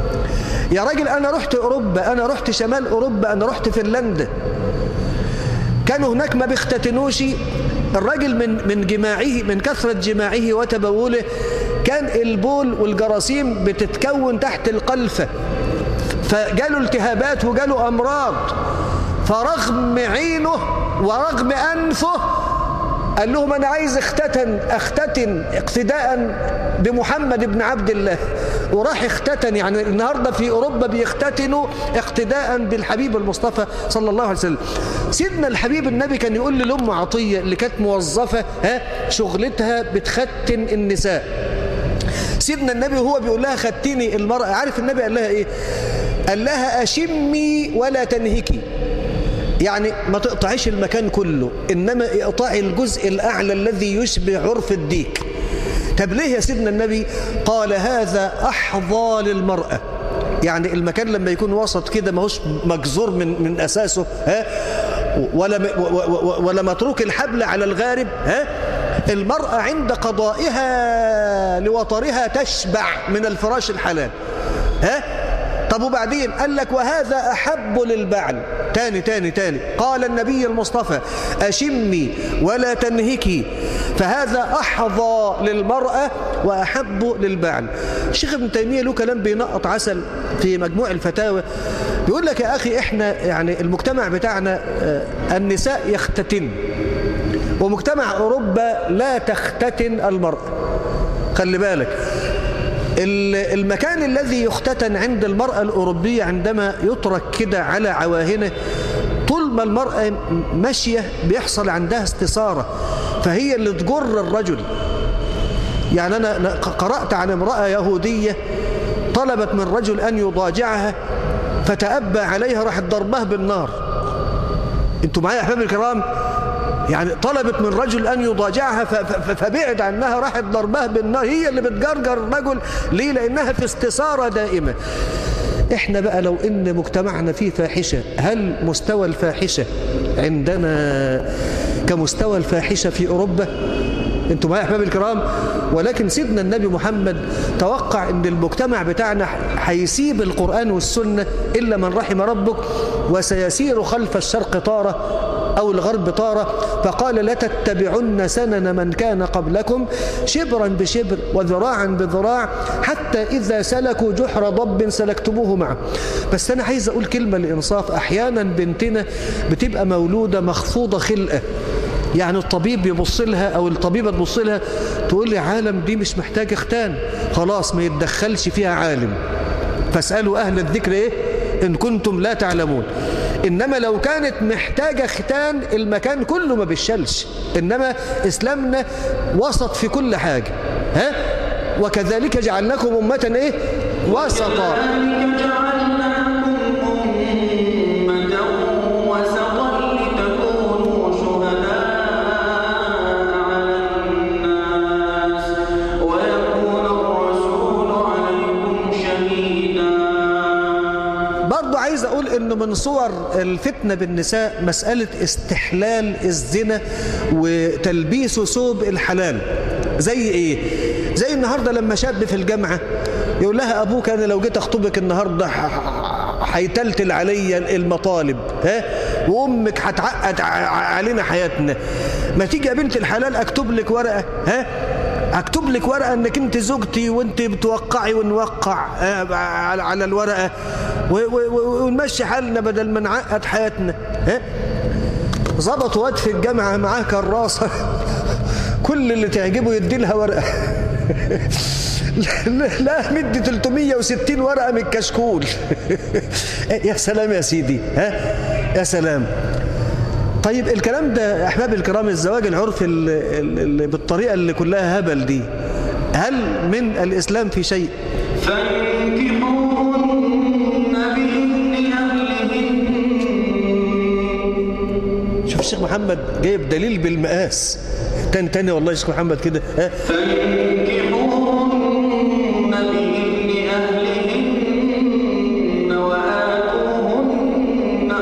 يا راجل أنا رحت أوروبا أنا رحت شمال أوروبا أنا رحت فنلندا كانوا هناك ما بيختتنوش الراجل من من جماعه من كثرة جماعه وتبوله كان البول والجراثيم بتتكون تحت القلفة فجاله التهابات وجاله أمراض فرغم عينه ورغم أنفه قال لهم أنا عايز اختتن اختتن اقتداء بمحمد بن عبد الله وراح اختتن يعني النهاردة في أوروبا بيختتنوا اقتداء بالحبيب المصطفى صلى الله عليه وسلم سيدنا الحبيب النبي كان يقول للأم عطية اللي كانت موظفة ها شغلتها بتختن النساء سيدنا النبي وهو بيقول لها ختني المرأة عارف النبي قال لها ايه قال لها أشمي ولا تنهكي يعني ما تقطعيش المكان كله إنما اقطعي الجزء الأعلى الذي يشبه عرف الديك طب ليه يا سيدنا النبي قال هذا أحظى للمرأة يعني المكان لما يكون وسط كده ما هوش مجزور من من أساسه ها ولا ولا متروك الحبل على الغارب ها المرأة عند قضائها لوطرها تشبع من الفراش الحلال ها طب وبعدين قال لك وهذا أحب للبعل تاني تاني تاني قال النبي المصطفى أشمي ولا تنهكي فهذا أحظى للمرأة وأحب للبعل الشيخ ابن تيمية له كلام بينقط عسل في مجموع الفتاوى بيقول لك يا أخي إحنا يعني المجتمع بتاعنا النساء يختتن ومجتمع أوروبا لا تختتن المرأة خلي بالك المكان الذي يختتن عند المرأة الأوروبية عندما يترك كده على عواهنه طول ما المرأة ماشية بيحصل عندها استثارة فهي اللي تجر الرجل يعني أنا قرأت عن امرأة يهودية طلبت من رجل أن يضاجعها فتأبى عليها راحت ضربها بالنار انتوا معايا يا أحباب الكرام يعني طلبت من رجل أن يضاجعها فبعد عنها راحت ضربها بالنار هي اللي بتجرجر الرجل ليه لأنها في استثارة دائمة احنا بقى لو ان مجتمعنا فيه فاحشة هل مستوى الفاحشة عندنا كمستوى الفاحشة في أوروبا انتوا معايا احباب الكرام ولكن سيدنا النبي محمد توقع ان المجتمع بتاعنا هيسيب القرآن والسنة إلا من رحم ربك وسيسير خلف الشرق طارة أو الغرب طارة فقال لتتبعن سنن من كان قبلكم شبرا بشبر وذراعا بذراع حتى إذا سلكوا جحر ضب سلكتموه معه بس أنا عايز أقول كلمة لإنصاف أحيانا بنتنا بتبقى مولودة مخفوضة خلقة يعني الطبيب يبص لها أو الطبيبة تبص لها تقول لي عالم دي مش محتاج اختان خلاص ما يتدخلش فيها عالم فاسألوا أهل الذكر إيه إن كنتم لا تعلمون إنما لو كانت محتاجة ختان المكان كله ما بيشلش إنما إسلامنا وسط في كل حاجة ها وكذلك جعلناكم أمة إيه وسطا انه من صور الفتنة بالنساء مسألة استحلال الزنا وتلبيس ثوب الحلال زي ايه زي النهاردة لما شاب في الجامعة يقول لها ابوك انا لو جيت اخطبك النهاردة هيتلتل عليا المطالب ها وامك هتعقد علينا حياتنا ما تيجي يا بنت الحلال اكتب لك ورقة ها اكتب لك ورقة انك انت زوجتي وانت بتوقعي ونوقع على الورقة ونمشي حالنا بدل ما نعقد حياتنا ها ظبط واد في الجامعة معاه كراسة كل اللي تعجبه يدي لها ورقة لا مدي 360 ورقة من الكشكول يا سلام يا سيدي ها يا سلام طيب الكلام ده احباب الكرام الزواج العرفي اللي بالطريقة اللي كلها هبل دي هل من الإسلام في شيء فانكحوهن بإذن أهلهن شوف الشيخ محمد جايب دليل بالمقاس تاني تاني والله يا شيخ محمد كده ها فانكحوهن بإذن أهلهن وآتوهن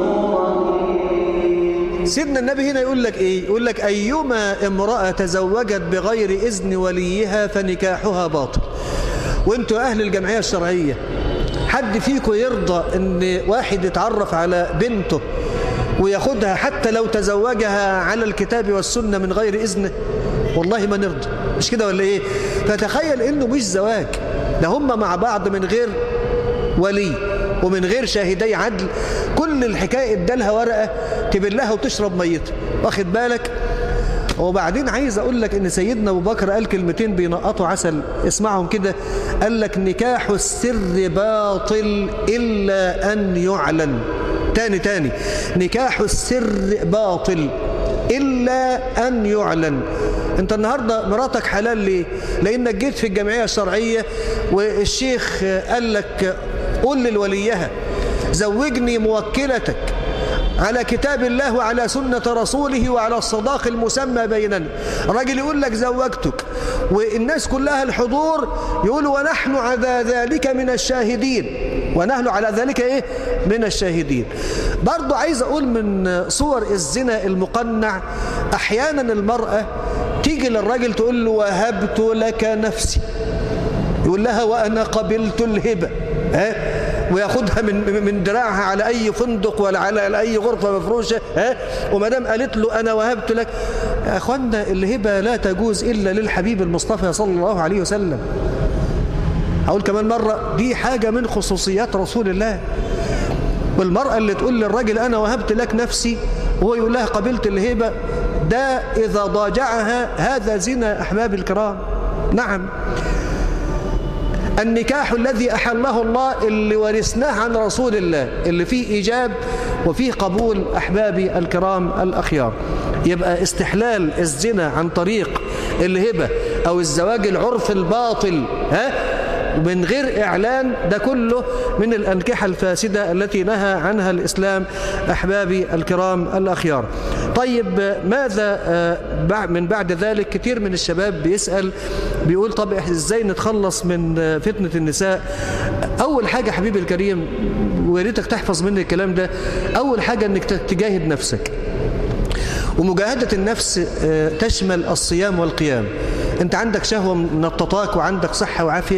أجورهن سيدنا النبي هنا يقول لك ايه يقول لك ايما امرأة تزوجت بغير اذن وليها فنكاحها باطل وانتوا اهل الجمعية الشرعية حد فيكم يرضى ان واحد يتعرف على بنته وياخدها حتى لو تزوجها على الكتاب والسنة من غير إذنه والله ما نرضى مش كده ولا إيه فتخيل إنه مش زواج ده هم مع بعض من غير ولي ومن غير شاهدي عدل كل الحكاية ادالها ورقة تبلها وتشرب ميتها واخد بالك وبعدين عايز اقول لك ان سيدنا ابو بكر قال كلمتين بينقطوا عسل اسمعهم كده قال لك نكاح السر باطل الا ان يعلن تاني تاني نكاح السر باطل الا ان يعلن انت النهاردة مراتك حلال ليه لانك جيت في الجمعية الشرعية والشيخ قال لك قول للوليها زوجني موكلتك على كتاب الله وعلى سنة رسوله وعلى الصداق المسمى بيننا راجل يقول لك زوجتك والناس كلها الحضور يقول ونحن على ذلك من الشاهدين ونحن على ذلك ايه من الشاهدين برضو عايز اقول من صور الزنا المقنع احيانا المرأة تيجي للراجل تقول له وهبت لك نفسي يقول لها وانا قبلت الهبة ها وياخدها من من دراعها على اي فندق ولا على اي غرفه مفروشه ها وما دام قالت له انا وهبت لك يا اخوانا الهبه لا تجوز الا للحبيب المصطفى صلى الله عليه وسلم اقول كمان مره دي حاجه من خصوصيات رسول الله والمراه اللي تقول للراجل انا وهبت لك نفسي وهو يقول لها قبلت الهبه ده اذا ضاجعها هذا زنا احباب الكرام نعم النكاح الذي أحله الله اللي ورثناه عن رسول الله اللي فيه إيجاب وفيه قبول أحبابي الكرام الأخيار يبقى استحلال الزنا عن طريق الهبة أو الزواج العرف الباطل ها من غير إعلان ده كله من الأنكحة الفاسدة التي نهى عنها الإسلام أحبابي الكرام الأخيار طيب ماذا من بعد ذلك كتير من الشباب بيسأل بيقول طب إزاي نتخلص من فتنة النساء أول حاجة حبيبي الكريم ويريتك تحفظ مني الكلام ده أول حاجة أنك تجاهد نفسك ومجاهدة النفس تشمل الصيام والقيام انت عندك شهوة من التطاك وعندك صحة وعافية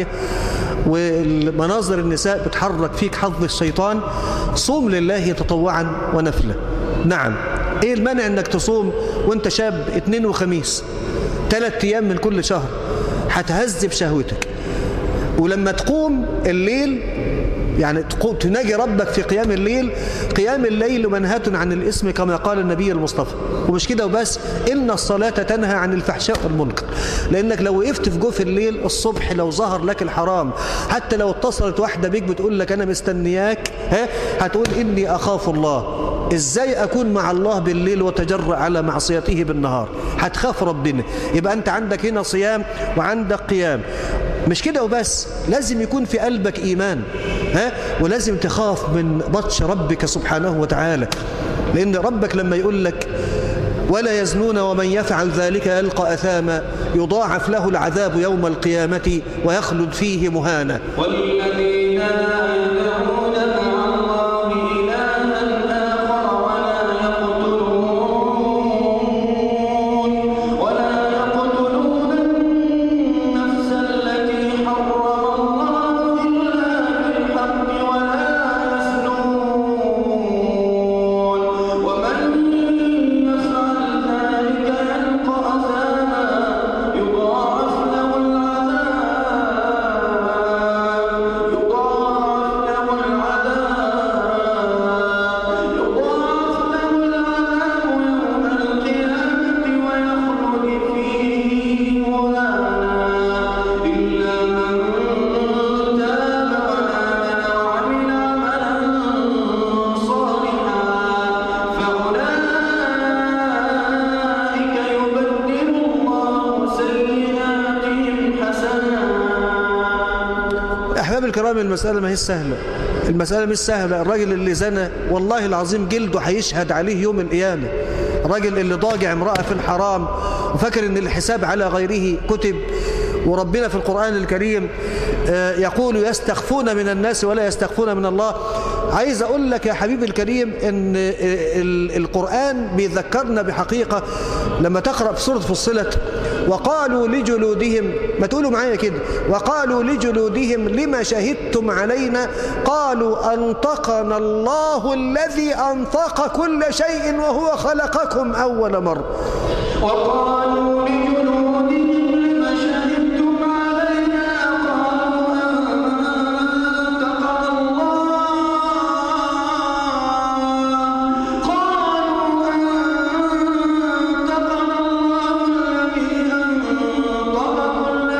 والمناظر النساء بتحرك فيك حظ الشيطان صوم لله تطوعا ونفلة نعم ايه المانع انك تصوم وانت شاب اثنين وخميس ثلاث ايام من كل شهر هتهذب شهوتك ولما تقوم الليل يعني تناجي ربك في قيام الليل قيام الليل منهاة عن الاسم كما قال النبي المصطفى ومش كده وبس إن الصلاة تنهى عن الفحشاء والمنكر لأنك لو وقفت في جوف الليل الصبح لو ظهر لك الحرام حتى لو اتصلت واحدة بيك بتقول لك أنا مستنياك ها هتقول إني أخاف الله ازاي اكون مع الله بالليل وتجرأ على معصيته بالنهار هتخاف ربنا يبقى انت عندك هنا صيام وعندك قيام مش كده وبس لازم يكون في قلبك ايمان ها ولازم تخاف من بطش ربك سبحانه وتعالى لان ربك لما يقول لك ولا يزنون ومن يفعل ذلك يلقى أثاما يضاعف له العذاب يوم القيامة ويخلد فيه مهانا والذين لا يدعون مع الله إلها آخر ولا يقتلون ولا يقتلون النفس التي حرم الله إلا بالحق ولا يزنون ومن يفعل ذلك يلقى أثاما يضاعف له العذاب يضاعف له العذاب يضاعف له العذاب يوم القيامة ويخلد فيه مهانا إلا من تاب وآمن وعمل عملا صالحا فأولئك يبدل الله سيئاتهم حسنات أحباب الكرام المسألة ما هي سهلة المسألة مش سهلة الراجل اللي زنى والله العظيم جلده هيشهد عليه يوم القيامة الراجل اللي ضاجع امرأة في الحرام وفكر ان الحساب على غيره كتب وربنا في القرآن الكريم آه، يقول يستخفون من الناس ولا يستخفون من الله عايز أقول لك يا حبيبي الكريم أن آه، ال- القرآن بيذكرنا بحقيقة لما تقرأ في سورة فصلت وقالوا لجلودهم ما تقولوا معايا كده وقالوا لجلودهم لما شهدتم علينا قالوا أنطقنا الله الذي أنطق كل شيء وهو خلقكم أول مرة وقالوا لجلودهم لم شهدتم علينا قالوا أنطقنا الله قالوا أنطقنا الله الذي أنطق كل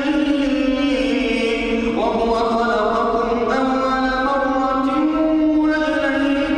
شيء وهو خلقكم أول مرة وإليه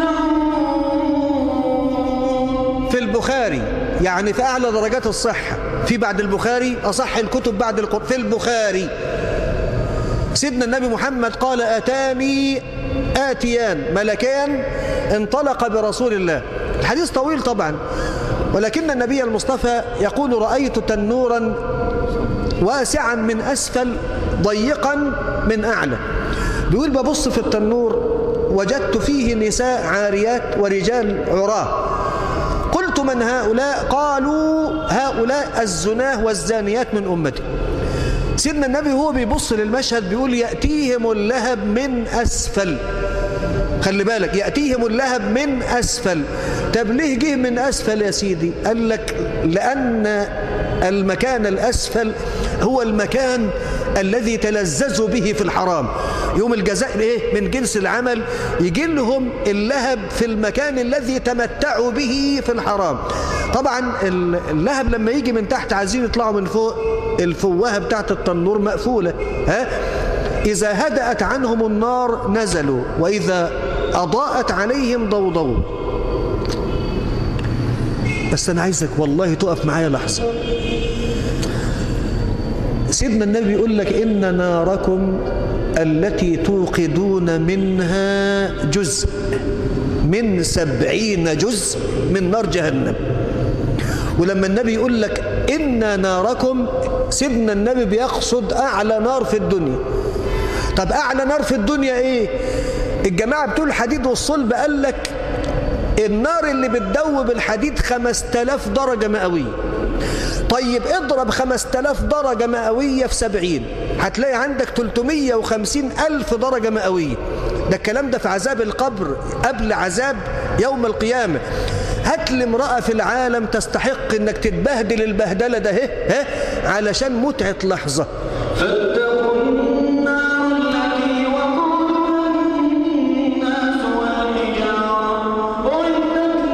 ترجعون في البخاري يعني في أعلى درجات الصحة في بعد البخاري أصح الكتب بعد القرآن في البخاري سيدنا النبي محمد قال أتاني آتيان ملكان انطلق برسول الله الحديث طويل طبعا ولكن النبي المصطفى يقول رأيت تنورا واسعا من أسفل ضيقا من أعلى بيقول ببص في التنور وجدت فيه نساء عاريات ورجال عراه قلت من هؤلاء قالوا هؤلاء الزناه والزانيات من أمتي سيدنا النبي هو بيبص للمشهد بيقول يأتيهم اللهب من أسفل خلي بالك يأتيهم اللهب من أسفل طب ليه جه من أسفل يا سيدي قال لك لأن المكان الأسفل هو المكان الذي تلذذوا به في الحرام يوم الجزاء ايه من جنس العمل يجي لهم اللهب في المكان الذي تمتعوا به في الحرام طبعا اللهب لما يجي من تحت عايزين يطلعوا من فوق الفوهه بتاعت التنور مقفوله ها إذا هدأت عنهم النار نزلوا وإذا أضاءت عليهم ضوضوا بس أنا عايزك والله تقف معايا لحظة سيدنا النبي يقول لك إن ناركم التي توقدون منها جزء من سبعين جزء من نار جهنم ولما النبي يقول لك إن ناركم سيدنا النبي بيقصد أعلى نار في الدنيا طب أعلى نار في الدنيا إيه الجماعة بتوع الحديد والصلب قال لك النار اللي بتدوب الحديد 5000 درجة مئوية طيب اضرب 5000 درجة مئوية في 70 هتلاقي عندك 350 ألف درجة مئوية ده الكلام ده في عذاب القبر قبل عذاب يوم القيامة هات لي امرأة في العالم تستحق انك تتبهدل البهدلة ده ها علشان متعة لحظة فاتقوا النار التي وقودها الناس والحجارة أعدت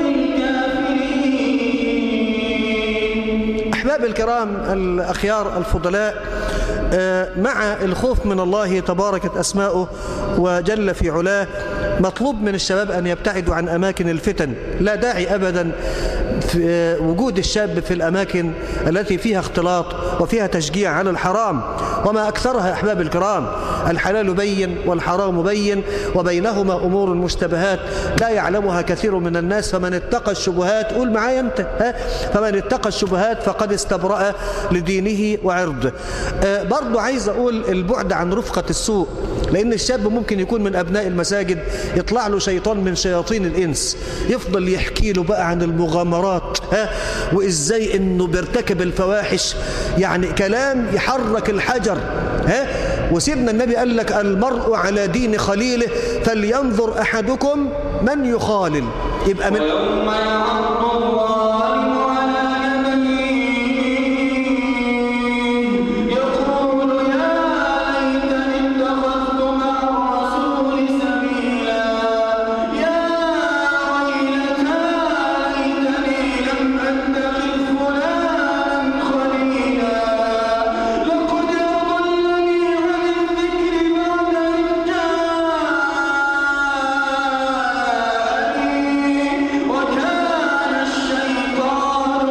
للكافرين أحباب الكرام الأخيار الفضلاء آه، مع الخوف من الله تباركت أسماؤه وجل في علاه مطلوب من الشباب أن يبتعدوا عن أماكن الفتن لا داعي أبدا في آه، وجود الشاب في الأماكن التي فيها اختلاط وفيها تشجيع على الحرام وما أكثرها يا أحباب الكرام الحلال بين والحرام بين وبينهما أمور مشتبهات لا يعلمها كثير من الناس فمن اتقى الشبهات قول معايا أنت ها فمن اتقى الشبهات فقد استبرأ لدينه وعرضه آه، برضو عايز أقول البعد عن رفقة السوء لأن الشاب ممكن يكون من أبناء المساجد يطلع له شيطان من شياطين الإنس يفضل يحكي له بقى عن المغامرات ها وإزاي إنه بيرتكب الفواحش يعني كلام يحرك الحجر ها وسيدنا النبي قال لك المرء على دين خليله فلينظر أحدكم من يخالل يبقى من ويوم يعض الظالم على يديه يقول يا ليتني اتخذت مع الرسول سبيلا يا ويلتى ليتني لم اتخذ فلانا خليلا لقد اضلني عن الذكر بعد إذ جاءني وكان الشيطان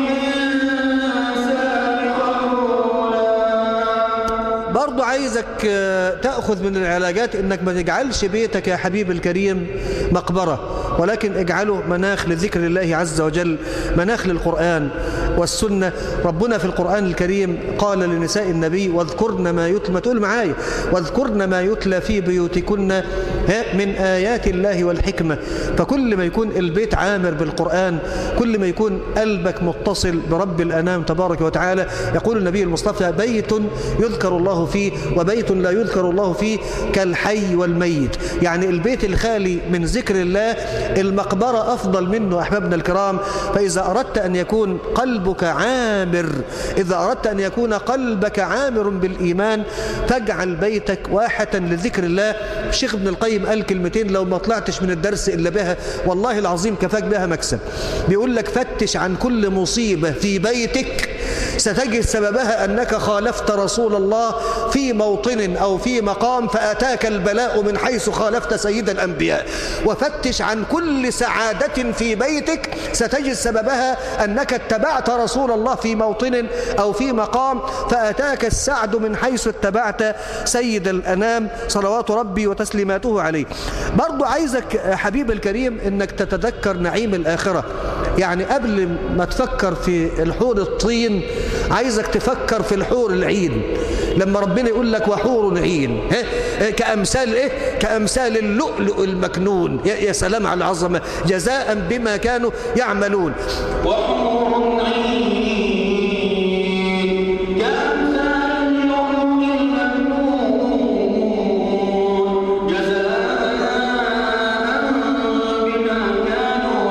للإنسان خذولا برضو عايزك آه، تأخذ من العلاجات انك ما تجعلش بيتك يا حبيب الكريم مقبرة ولكن اجعله مناخ لذكر الله عز وجل مناخ للقرآن والسنة ربنا في القرآن الكريم قال لنساء النبي واذكرن ما يتلى ما تقول معايا واذكرن ما يتلى في بيوتكن ها، من آيات الله والحكمة فكل ما يكون البيت عامر بالقرآن كل ما يكون قلبك متصل برب الأنام تبارك وتعالى يقول النبي المصطفى بيت يذكر الله فيه وبيت لا يذكر الله فيه كالحي والميت يعني البيت الخالي من ذكر الله المقبرة أفضل منه أحبابنا الكرام فإذا أردت أن يكون قلبك عامر إذا أردت أن يكون قلبك عامر بالإيمان فاجعل بيتك واحة لذكر الله الشيخ ابن القيم قال كلمتين لو ما طلعتش من الدرس إلا بها والله العظيم كفاك بها مكسب بيقول لك فتش عن كل مصيبة في بيتك ستجد سببها أنك خالفت رسول الله في موطن أو في مقام فأتاك البلاء من حيث خالفت سيد الأنبياء وفتش عن كل سعادة في بيتك ستجد سببها أنك اتبعت رسول الله في موطن أو في مقام فأتاك السعد من حيث اتبعت سيد الأنام صلوات ربي وتسليماته عليه برضو عايزك حبيب الكريم أنك تتذكر نعيم الآخرة يعني قبل ما تفكر في الحور الطين عايزك تفكر في الحور العين لما ربنا يقول لك وحور عين ها كأمثال إيه كأمثال اللؤلؤ المكنون يا يا سلام على العظمة جزاء بما كانوا يعملون وحور عين كأمثال اللؤلؤ المكنون جزاء بما كانوا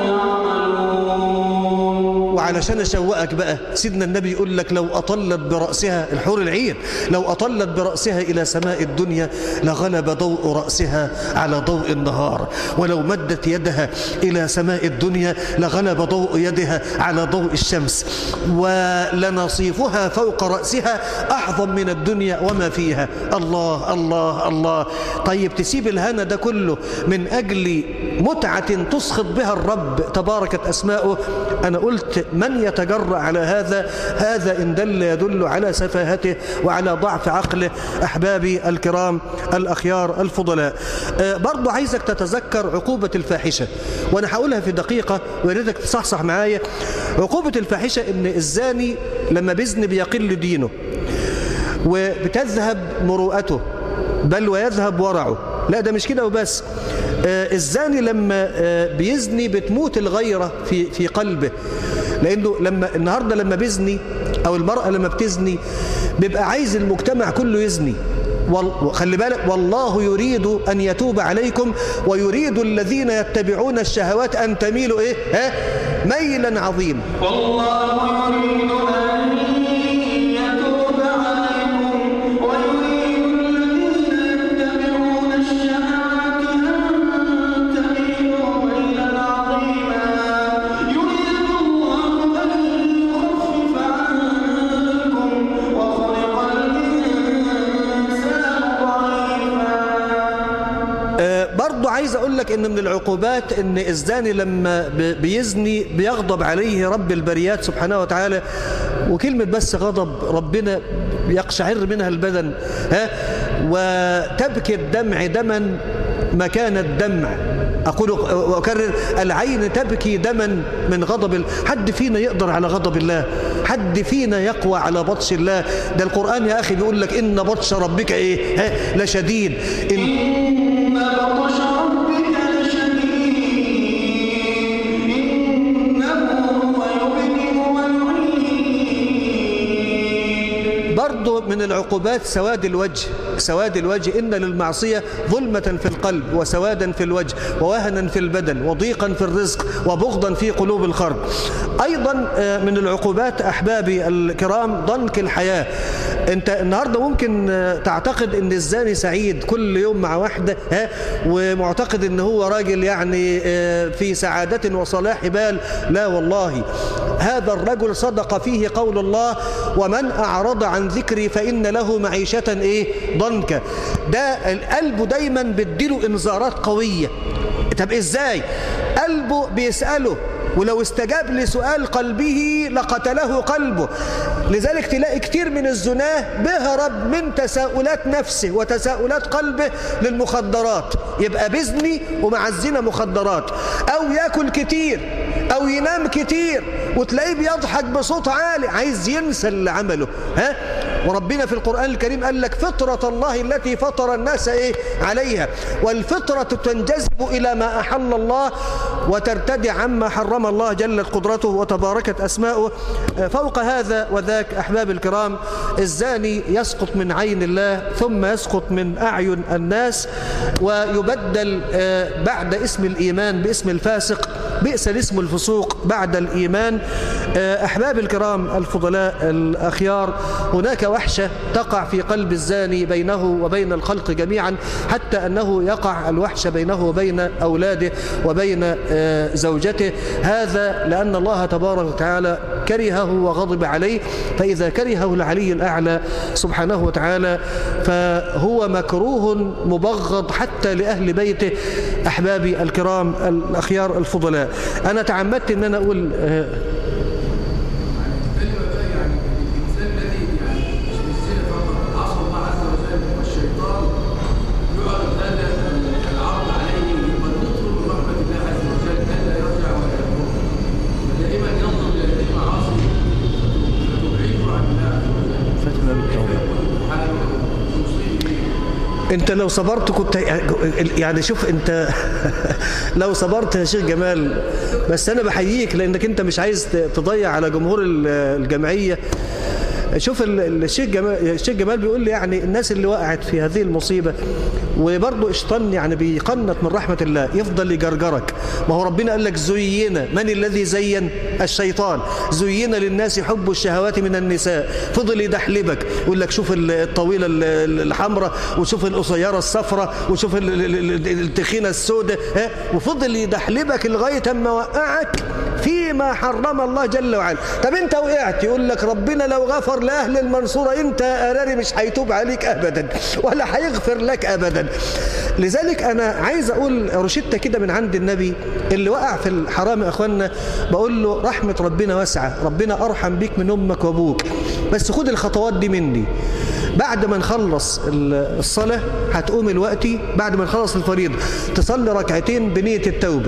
يعملون وعلشان أشوقك بقى سيدنا النبي يقول لك لو أطلت برأسها الحور العين لو أطلت برأسها إلى سماء الدنيا لغلب ضوء رأسها على ضوء النهار ولو مدت يدها إلى سماء الدنيا لغلب ضوء يدها على ضوء الشمس ولنصيفها فوق رأسها أعظم من الدنيا وما فيها الله الله الله طيب تسيب الهنا ده كله من أجل متعة تسخط بها الرب تباركت أسماؤه أنا قلت من يتجرأ على هذا هذا إن دل يدل على سفاهته وعلى ضعف عقله أحبابي الكرام الأخيار الفضلاء آه، برضو عايزك تتذكر عقوبة الفاحشة وأنا هقولها في دقيقة ويريدك تصحصح معايا عقوبة الفاحشة إن الزاني لما بيزني بيقل دينه وبتذهب مروءته بل ويذهب ورعه لا ده مش كده وبس آه، الزاني لما آه، بيزني بتموت الغيرة في في قلبه لأنه لما النهاردة لما بيزني أو المرأة لما بتزني بيبقى عايز المجتمع كله يزني وال- خلي بالك والله يريد أن يتوب عليكم ويريد الذين يتبعون الشهوات أن تميلوا إيه ها ميلا عظيما والله يريد أن يتوب عليكم ويريد الذين يتبعون الشهوات أن تميلوا ميلا عظيما يريد الله أن يخفف عنكم وخلق الإنسان ضعيفا آه، برضو عايز اقول لك ان من العقوبات ان الزاني لما ب- بيزني بيغضب عليه رب البريات سبحانه وتعالى وكلمة بس غضب ربنا يقشعر منها البدن ها وتبكي الدمع دما مكان الدمع أقول وأكرر العين تبكي دما من غضب ال- حد فينا يقدر على غضب الله حد فينا يقوى على بطش الله ده القرآن يا أخي بيقول لك إن بطش ربك إيه ها لشديد إن إن بطش ربك لشديد إنه هو يبدئ ويعيد برضو من العقوبات سواد الوجه سواد الوجه إن للمعصية ظلمة في القلب وسوادا في الوجه ووهنا في البدن وضيقا في الرزق وبغضا في قلوب الخلق أيضا آه، من العقوبات أحبابي الكرام ضنك الحياة أنت النهاردة ممكن آه، تعتقد أن الزاني سعيد كل يوم مع واحدة ها ومعتقد أن هو راجل يعني آه، في سعادة وصلاح بال لا والله هذا الرجل صدق فيه قول الله ومن أعرض عن ذكري فإن له معيشة إيه ضنكا ده القلب دايما بيديله إنذارات قوية طب إزاي قلبه بيسأله ولو استجاب لسؤال قلبه لقتله قلبه لذلك تلاقي كتير من الزناه بيهرب من تساؤلات نفسه وتساؤلات قلبه للمخدرات يبقى بزني ومع الزنا مخدرات أو ياكل كتير أو ينام كتير وتلاقيه بيضحك بصوت عالي عايز ينسى اللي عمله ها وربنا في القرآن الكريم قال لك فطرة الله التي فطر الناس إيه عليها والفطرة تنجذب إلى ما أحل الله وترتدع عما حرم الله جلت قدرته وتباركت أسماؤه فوق هذا وذاك أحباب الكرام الزاني يسقط من عين الله ثم يسقط من أعين الناس ويبدل بعد اسم الإيمان باسم الفاسق بئس الاسم الفسوق بعد الإيمان أحباب الكرام الفضلاء الأخيار هناك وحشة تقع في قلب الزاني بينه وبين الخلق جميعا حتى أنه يقع الوحشة بينه وبين أولاده وبين زوجته هذا لأن الله تبارك وتعالى كرهه وغضب عليه فإذا كرهه العلي الأعلى سبحانه وتعالى فهو مكروه مبغض حتى لأهل بيته أحبابي الكرام الأخيار الفضلاء أنا تعمدت أن أنا أقول انت لو صبرت كنت يعني شوف انت لو صبرت يا شيخ جمال بس انا بحييك لانك انت مش عايز تضيع على جمهور الجمعيه شوف الشيخ جمال الشيخ جمال بيقول لي يعني الناس اللي وقعت في هذه المصيبه وبرضه اشطن يعني بيقنط من رحمه الله يفضل يجرجرك ما هو ربنا قال لك زين من الذي زين الشيطان زين للناس حب الشهوات من النساء فضل يدحلبك يقول لك شوف الطويله الحمراء وشوف القصيره الصفراء وشوف التخينه السوداء وفضل يدحلبك لغايه اما وقعك فيما حرم الله جل وعلا طب انت وقعت يقول لك ربنا لو غفر لاهل المنصوره انت اراري مش هيتوب عليك ابدا ولا هيغفر لك ابدا لذلك انا عايز اقول روشته كده من عند النبي اللي وقع في الحرام يا اخوانا بقول له رحمه ربنا واسعه ربنا ارحم بيك من امك وابوك بس خد الخطوات دي مني بعد ما نخلص الصلاه هتقوم الوقت بعد ما نخلص الفريضه تصلي ركعتين بنيه التوبه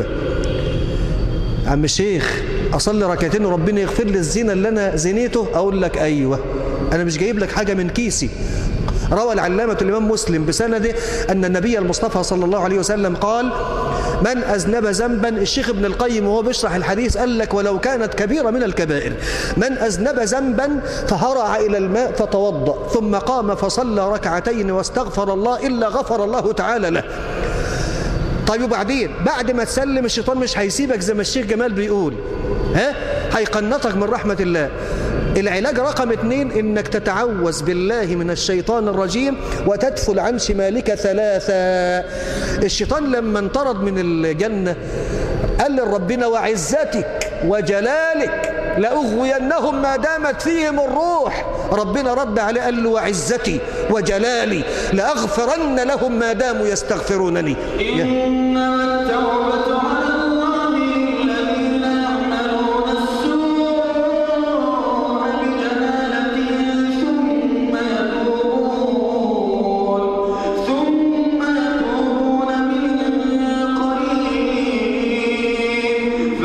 عم الشيخ اصلي ركعتين وربنا يغفر لي الزنا اللي انا زنيته اقول لك ايوه انا مش جايب لك حاجه من كيسي روى العلامة الإمام مسلم بسنده أن النبي المصطفى صلى الله عليه وسلم قال من أذنب ذنبا الشيخ ابن القيم وهو بيشرح الحديث قال لك ولو كانت كبيرة من الكبائر من أذنب ذنبا فهرع إلى الماء فتوضأ ثم قام فصلى ركعتين واستغفر الله إلا غفر الله تعالى له طيب وبعدين بعد ما تسلم الشيطان مش هيسيبك زي ما الشيخ جمال بيقول ها هيقنطك من رحمة الله العلاج رقم اتنين انك تتعوذ بالله من الشيطان الرجيم وتدفل عن شمالك ثلاثة الشيطان لما انطرد من الجنة قال لربنا وعزتك وجلالك لأغوينهم ما دامت فيهم الروح ربنا رد عليه قال له وعزتي وجلالي لأغفرن لهم ما داموا يستغفرونني إنما التوبة على الله للذين يعملون السوء بجهالة ثم يتوبون ثم يتوبون من قريب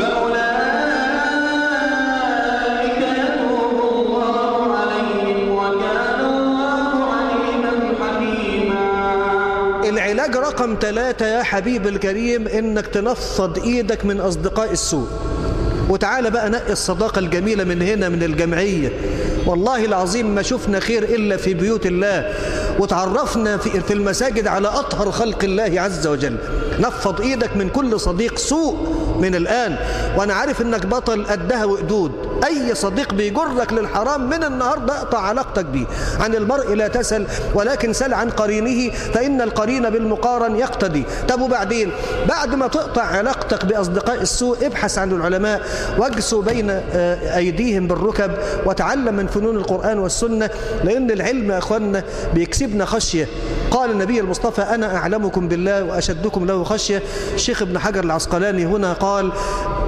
فأولئك يتوب الله عليهم وكان الله عليما حكيما العلاج رقم ثلاثة يا حبيب الكريم انك تنفض ايدك من اصدقاء السوء وتعالى بقى نقي الصداقة الجميلة من هنا من الجمعية والله العظيم ما شفنا خير إلا في بيوت الله وتعرفنا في في المساجد على أطهر خلق الله عز وجل نفض إيدك من كل صديق سوء من الآن وأنا عارف إنك بطل قدها وقدود أي صديق بيجرك للحرام من النهاردة اقطع علاقتك بيه عن المرء لا تسل ولكن سل عن قرينه فإن القرين بالمقارن يقتدي طب وبعدين بعد ما تقطع علاقتك بأصدقاء السوء ابحث عن العلماء واجسوا بين آه، أيديهم بالركب وتعلم من فنون القرآن والسنة لأن العلم يا أخوانا بيكسبنا خشية قال النبي المصطفى أنا أعلمكم بالله وأشدكم له خشية الشيخ ابن حجر العسقلاني هنا قال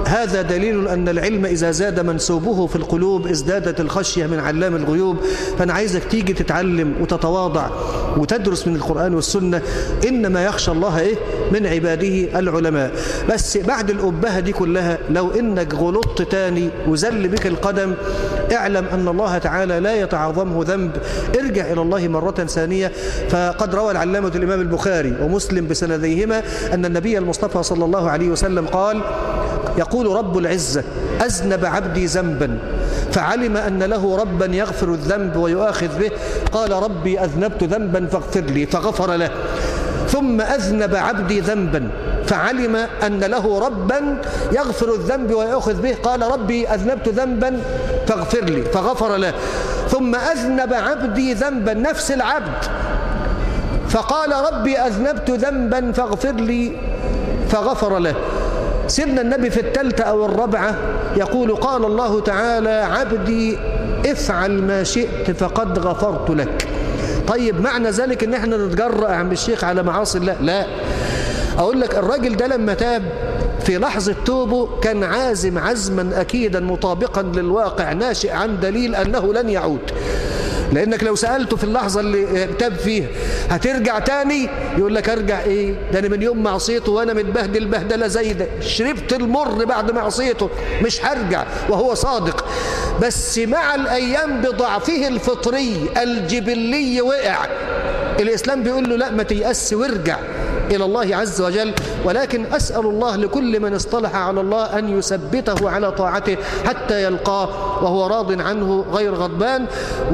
هذا دليل أن العلم إذا زاد منسوبه في القلوب ازدادت الخشية من علام الغيوب فأنا عايزك تيجي تتعلم وتتواضع وتدرس من القرآن والسنة إنما يخشى الله إيه من عباده العلماء بس بعد الأبهة دي كلها لو إنك غلطت تاني وزل بك القدم اعلم أن الله تعالى لا يتعظمه ذنب ارجع إلى الله مرة ثانية فقد روى العلامة الإمام البخاري ومسلم بسنديهما أن النبي المصطفى صلى الله عليه وسلم قال يقول رب العزة أذنب عبدي ذنبا فعلم أن له ربا يغفر الذنب ويؤاخذ به قال ربي أذنبت ذنبا فاغفر لي فغفر له ثم أذنب عبدي ذنبا فعلم أن له ربا يغفر الذنب ويأخذ به قال ربي أذنبت ذنبا فاغفر لي فغفر له ثم أذنب عبدي ذنبا نفس العبد فقال ربي أذنبت ذنبا فاغفر لي فغفر له سيدنا النبي في الثالثة أو الرابعة يقول قال الله تعالى عبدي افعل ما شئت فقد غفرت لك طيب معنى ذلك ان احنا نتجرأ يا عم الشيخ على معاصي الله لا اقول لك الراجل ده لما تاب في لحظة توبه كان عازم عزما أكيدا مطابقا للواقع ناشئ عن دليل أنه لن يعود لأنك لو سألته في اللحظة اللي تاب فيها هترجع تاني يقول لك أرجع إيه ده أنا من يوم معصيته وأنا متبهدل بهدلة زي ده شربت المر بعد معصيته مش هرجع وهو صادق بس مع الأيام بضعفه الفطري الجبلي وقع الإسلام بيقول له لا ما تيأس وارجع إلى الله عز وجل ولكن أسأل الله لكل من اصطلح على الله أن يثبته على طاعته حتى يلقاه وهو راض عنه غير غضبان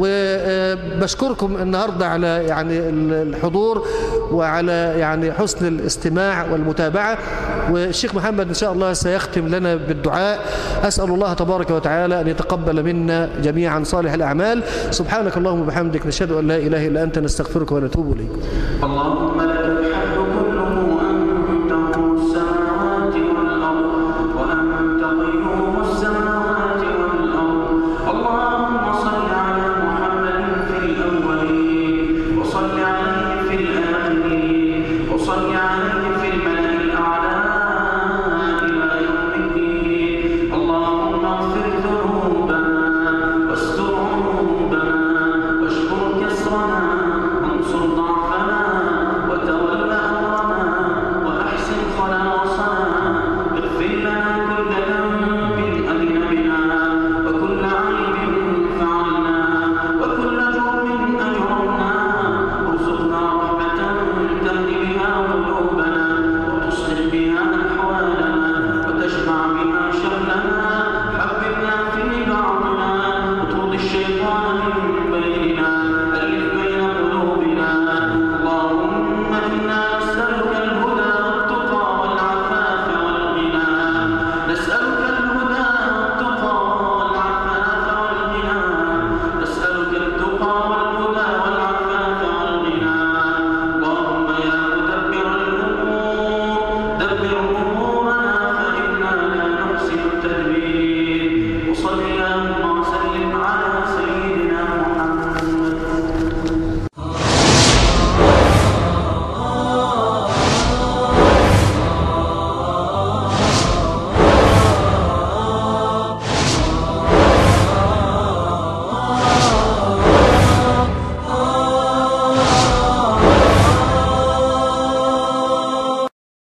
وبشكركم النهاردة على يعني الحضور وعلى يعني حسن الاستماع والمتابعة والشيخ محمد إن شاء الله سيختم لنا بالدعاء أسأل الله تبارك وتعالى أن يتقبل منا جميعا صالح الأعمال سبحانك اللهم وبحمدك نشهد أن لا إله إلا أنت نستغفرك ونتوب إليك اللهم لك الحمد كله أنت نور السماوات والأرض وأنت قيوم السماوات والأرض اللهم صل على محمد في الأولين وصل عليه في الآخرين وصل عليه في الملأ الأعلى إلى يوم الدين اللهم اغفر ذنوبنا واستر عيوبنا واشكر كسرنا وانصر ضعفنا وتول أمرنا وأحسن خلاصنا اغفر لنا كل ذنب أذن بنا وكل عيب فعلنا وكل جرم أجرمنا وارزقنا رحمة تهدي بها قلوبنا وتصلح بها أحوالنا وتجمع بها شملنا حببنا في بعضنا وترضي الشيطان من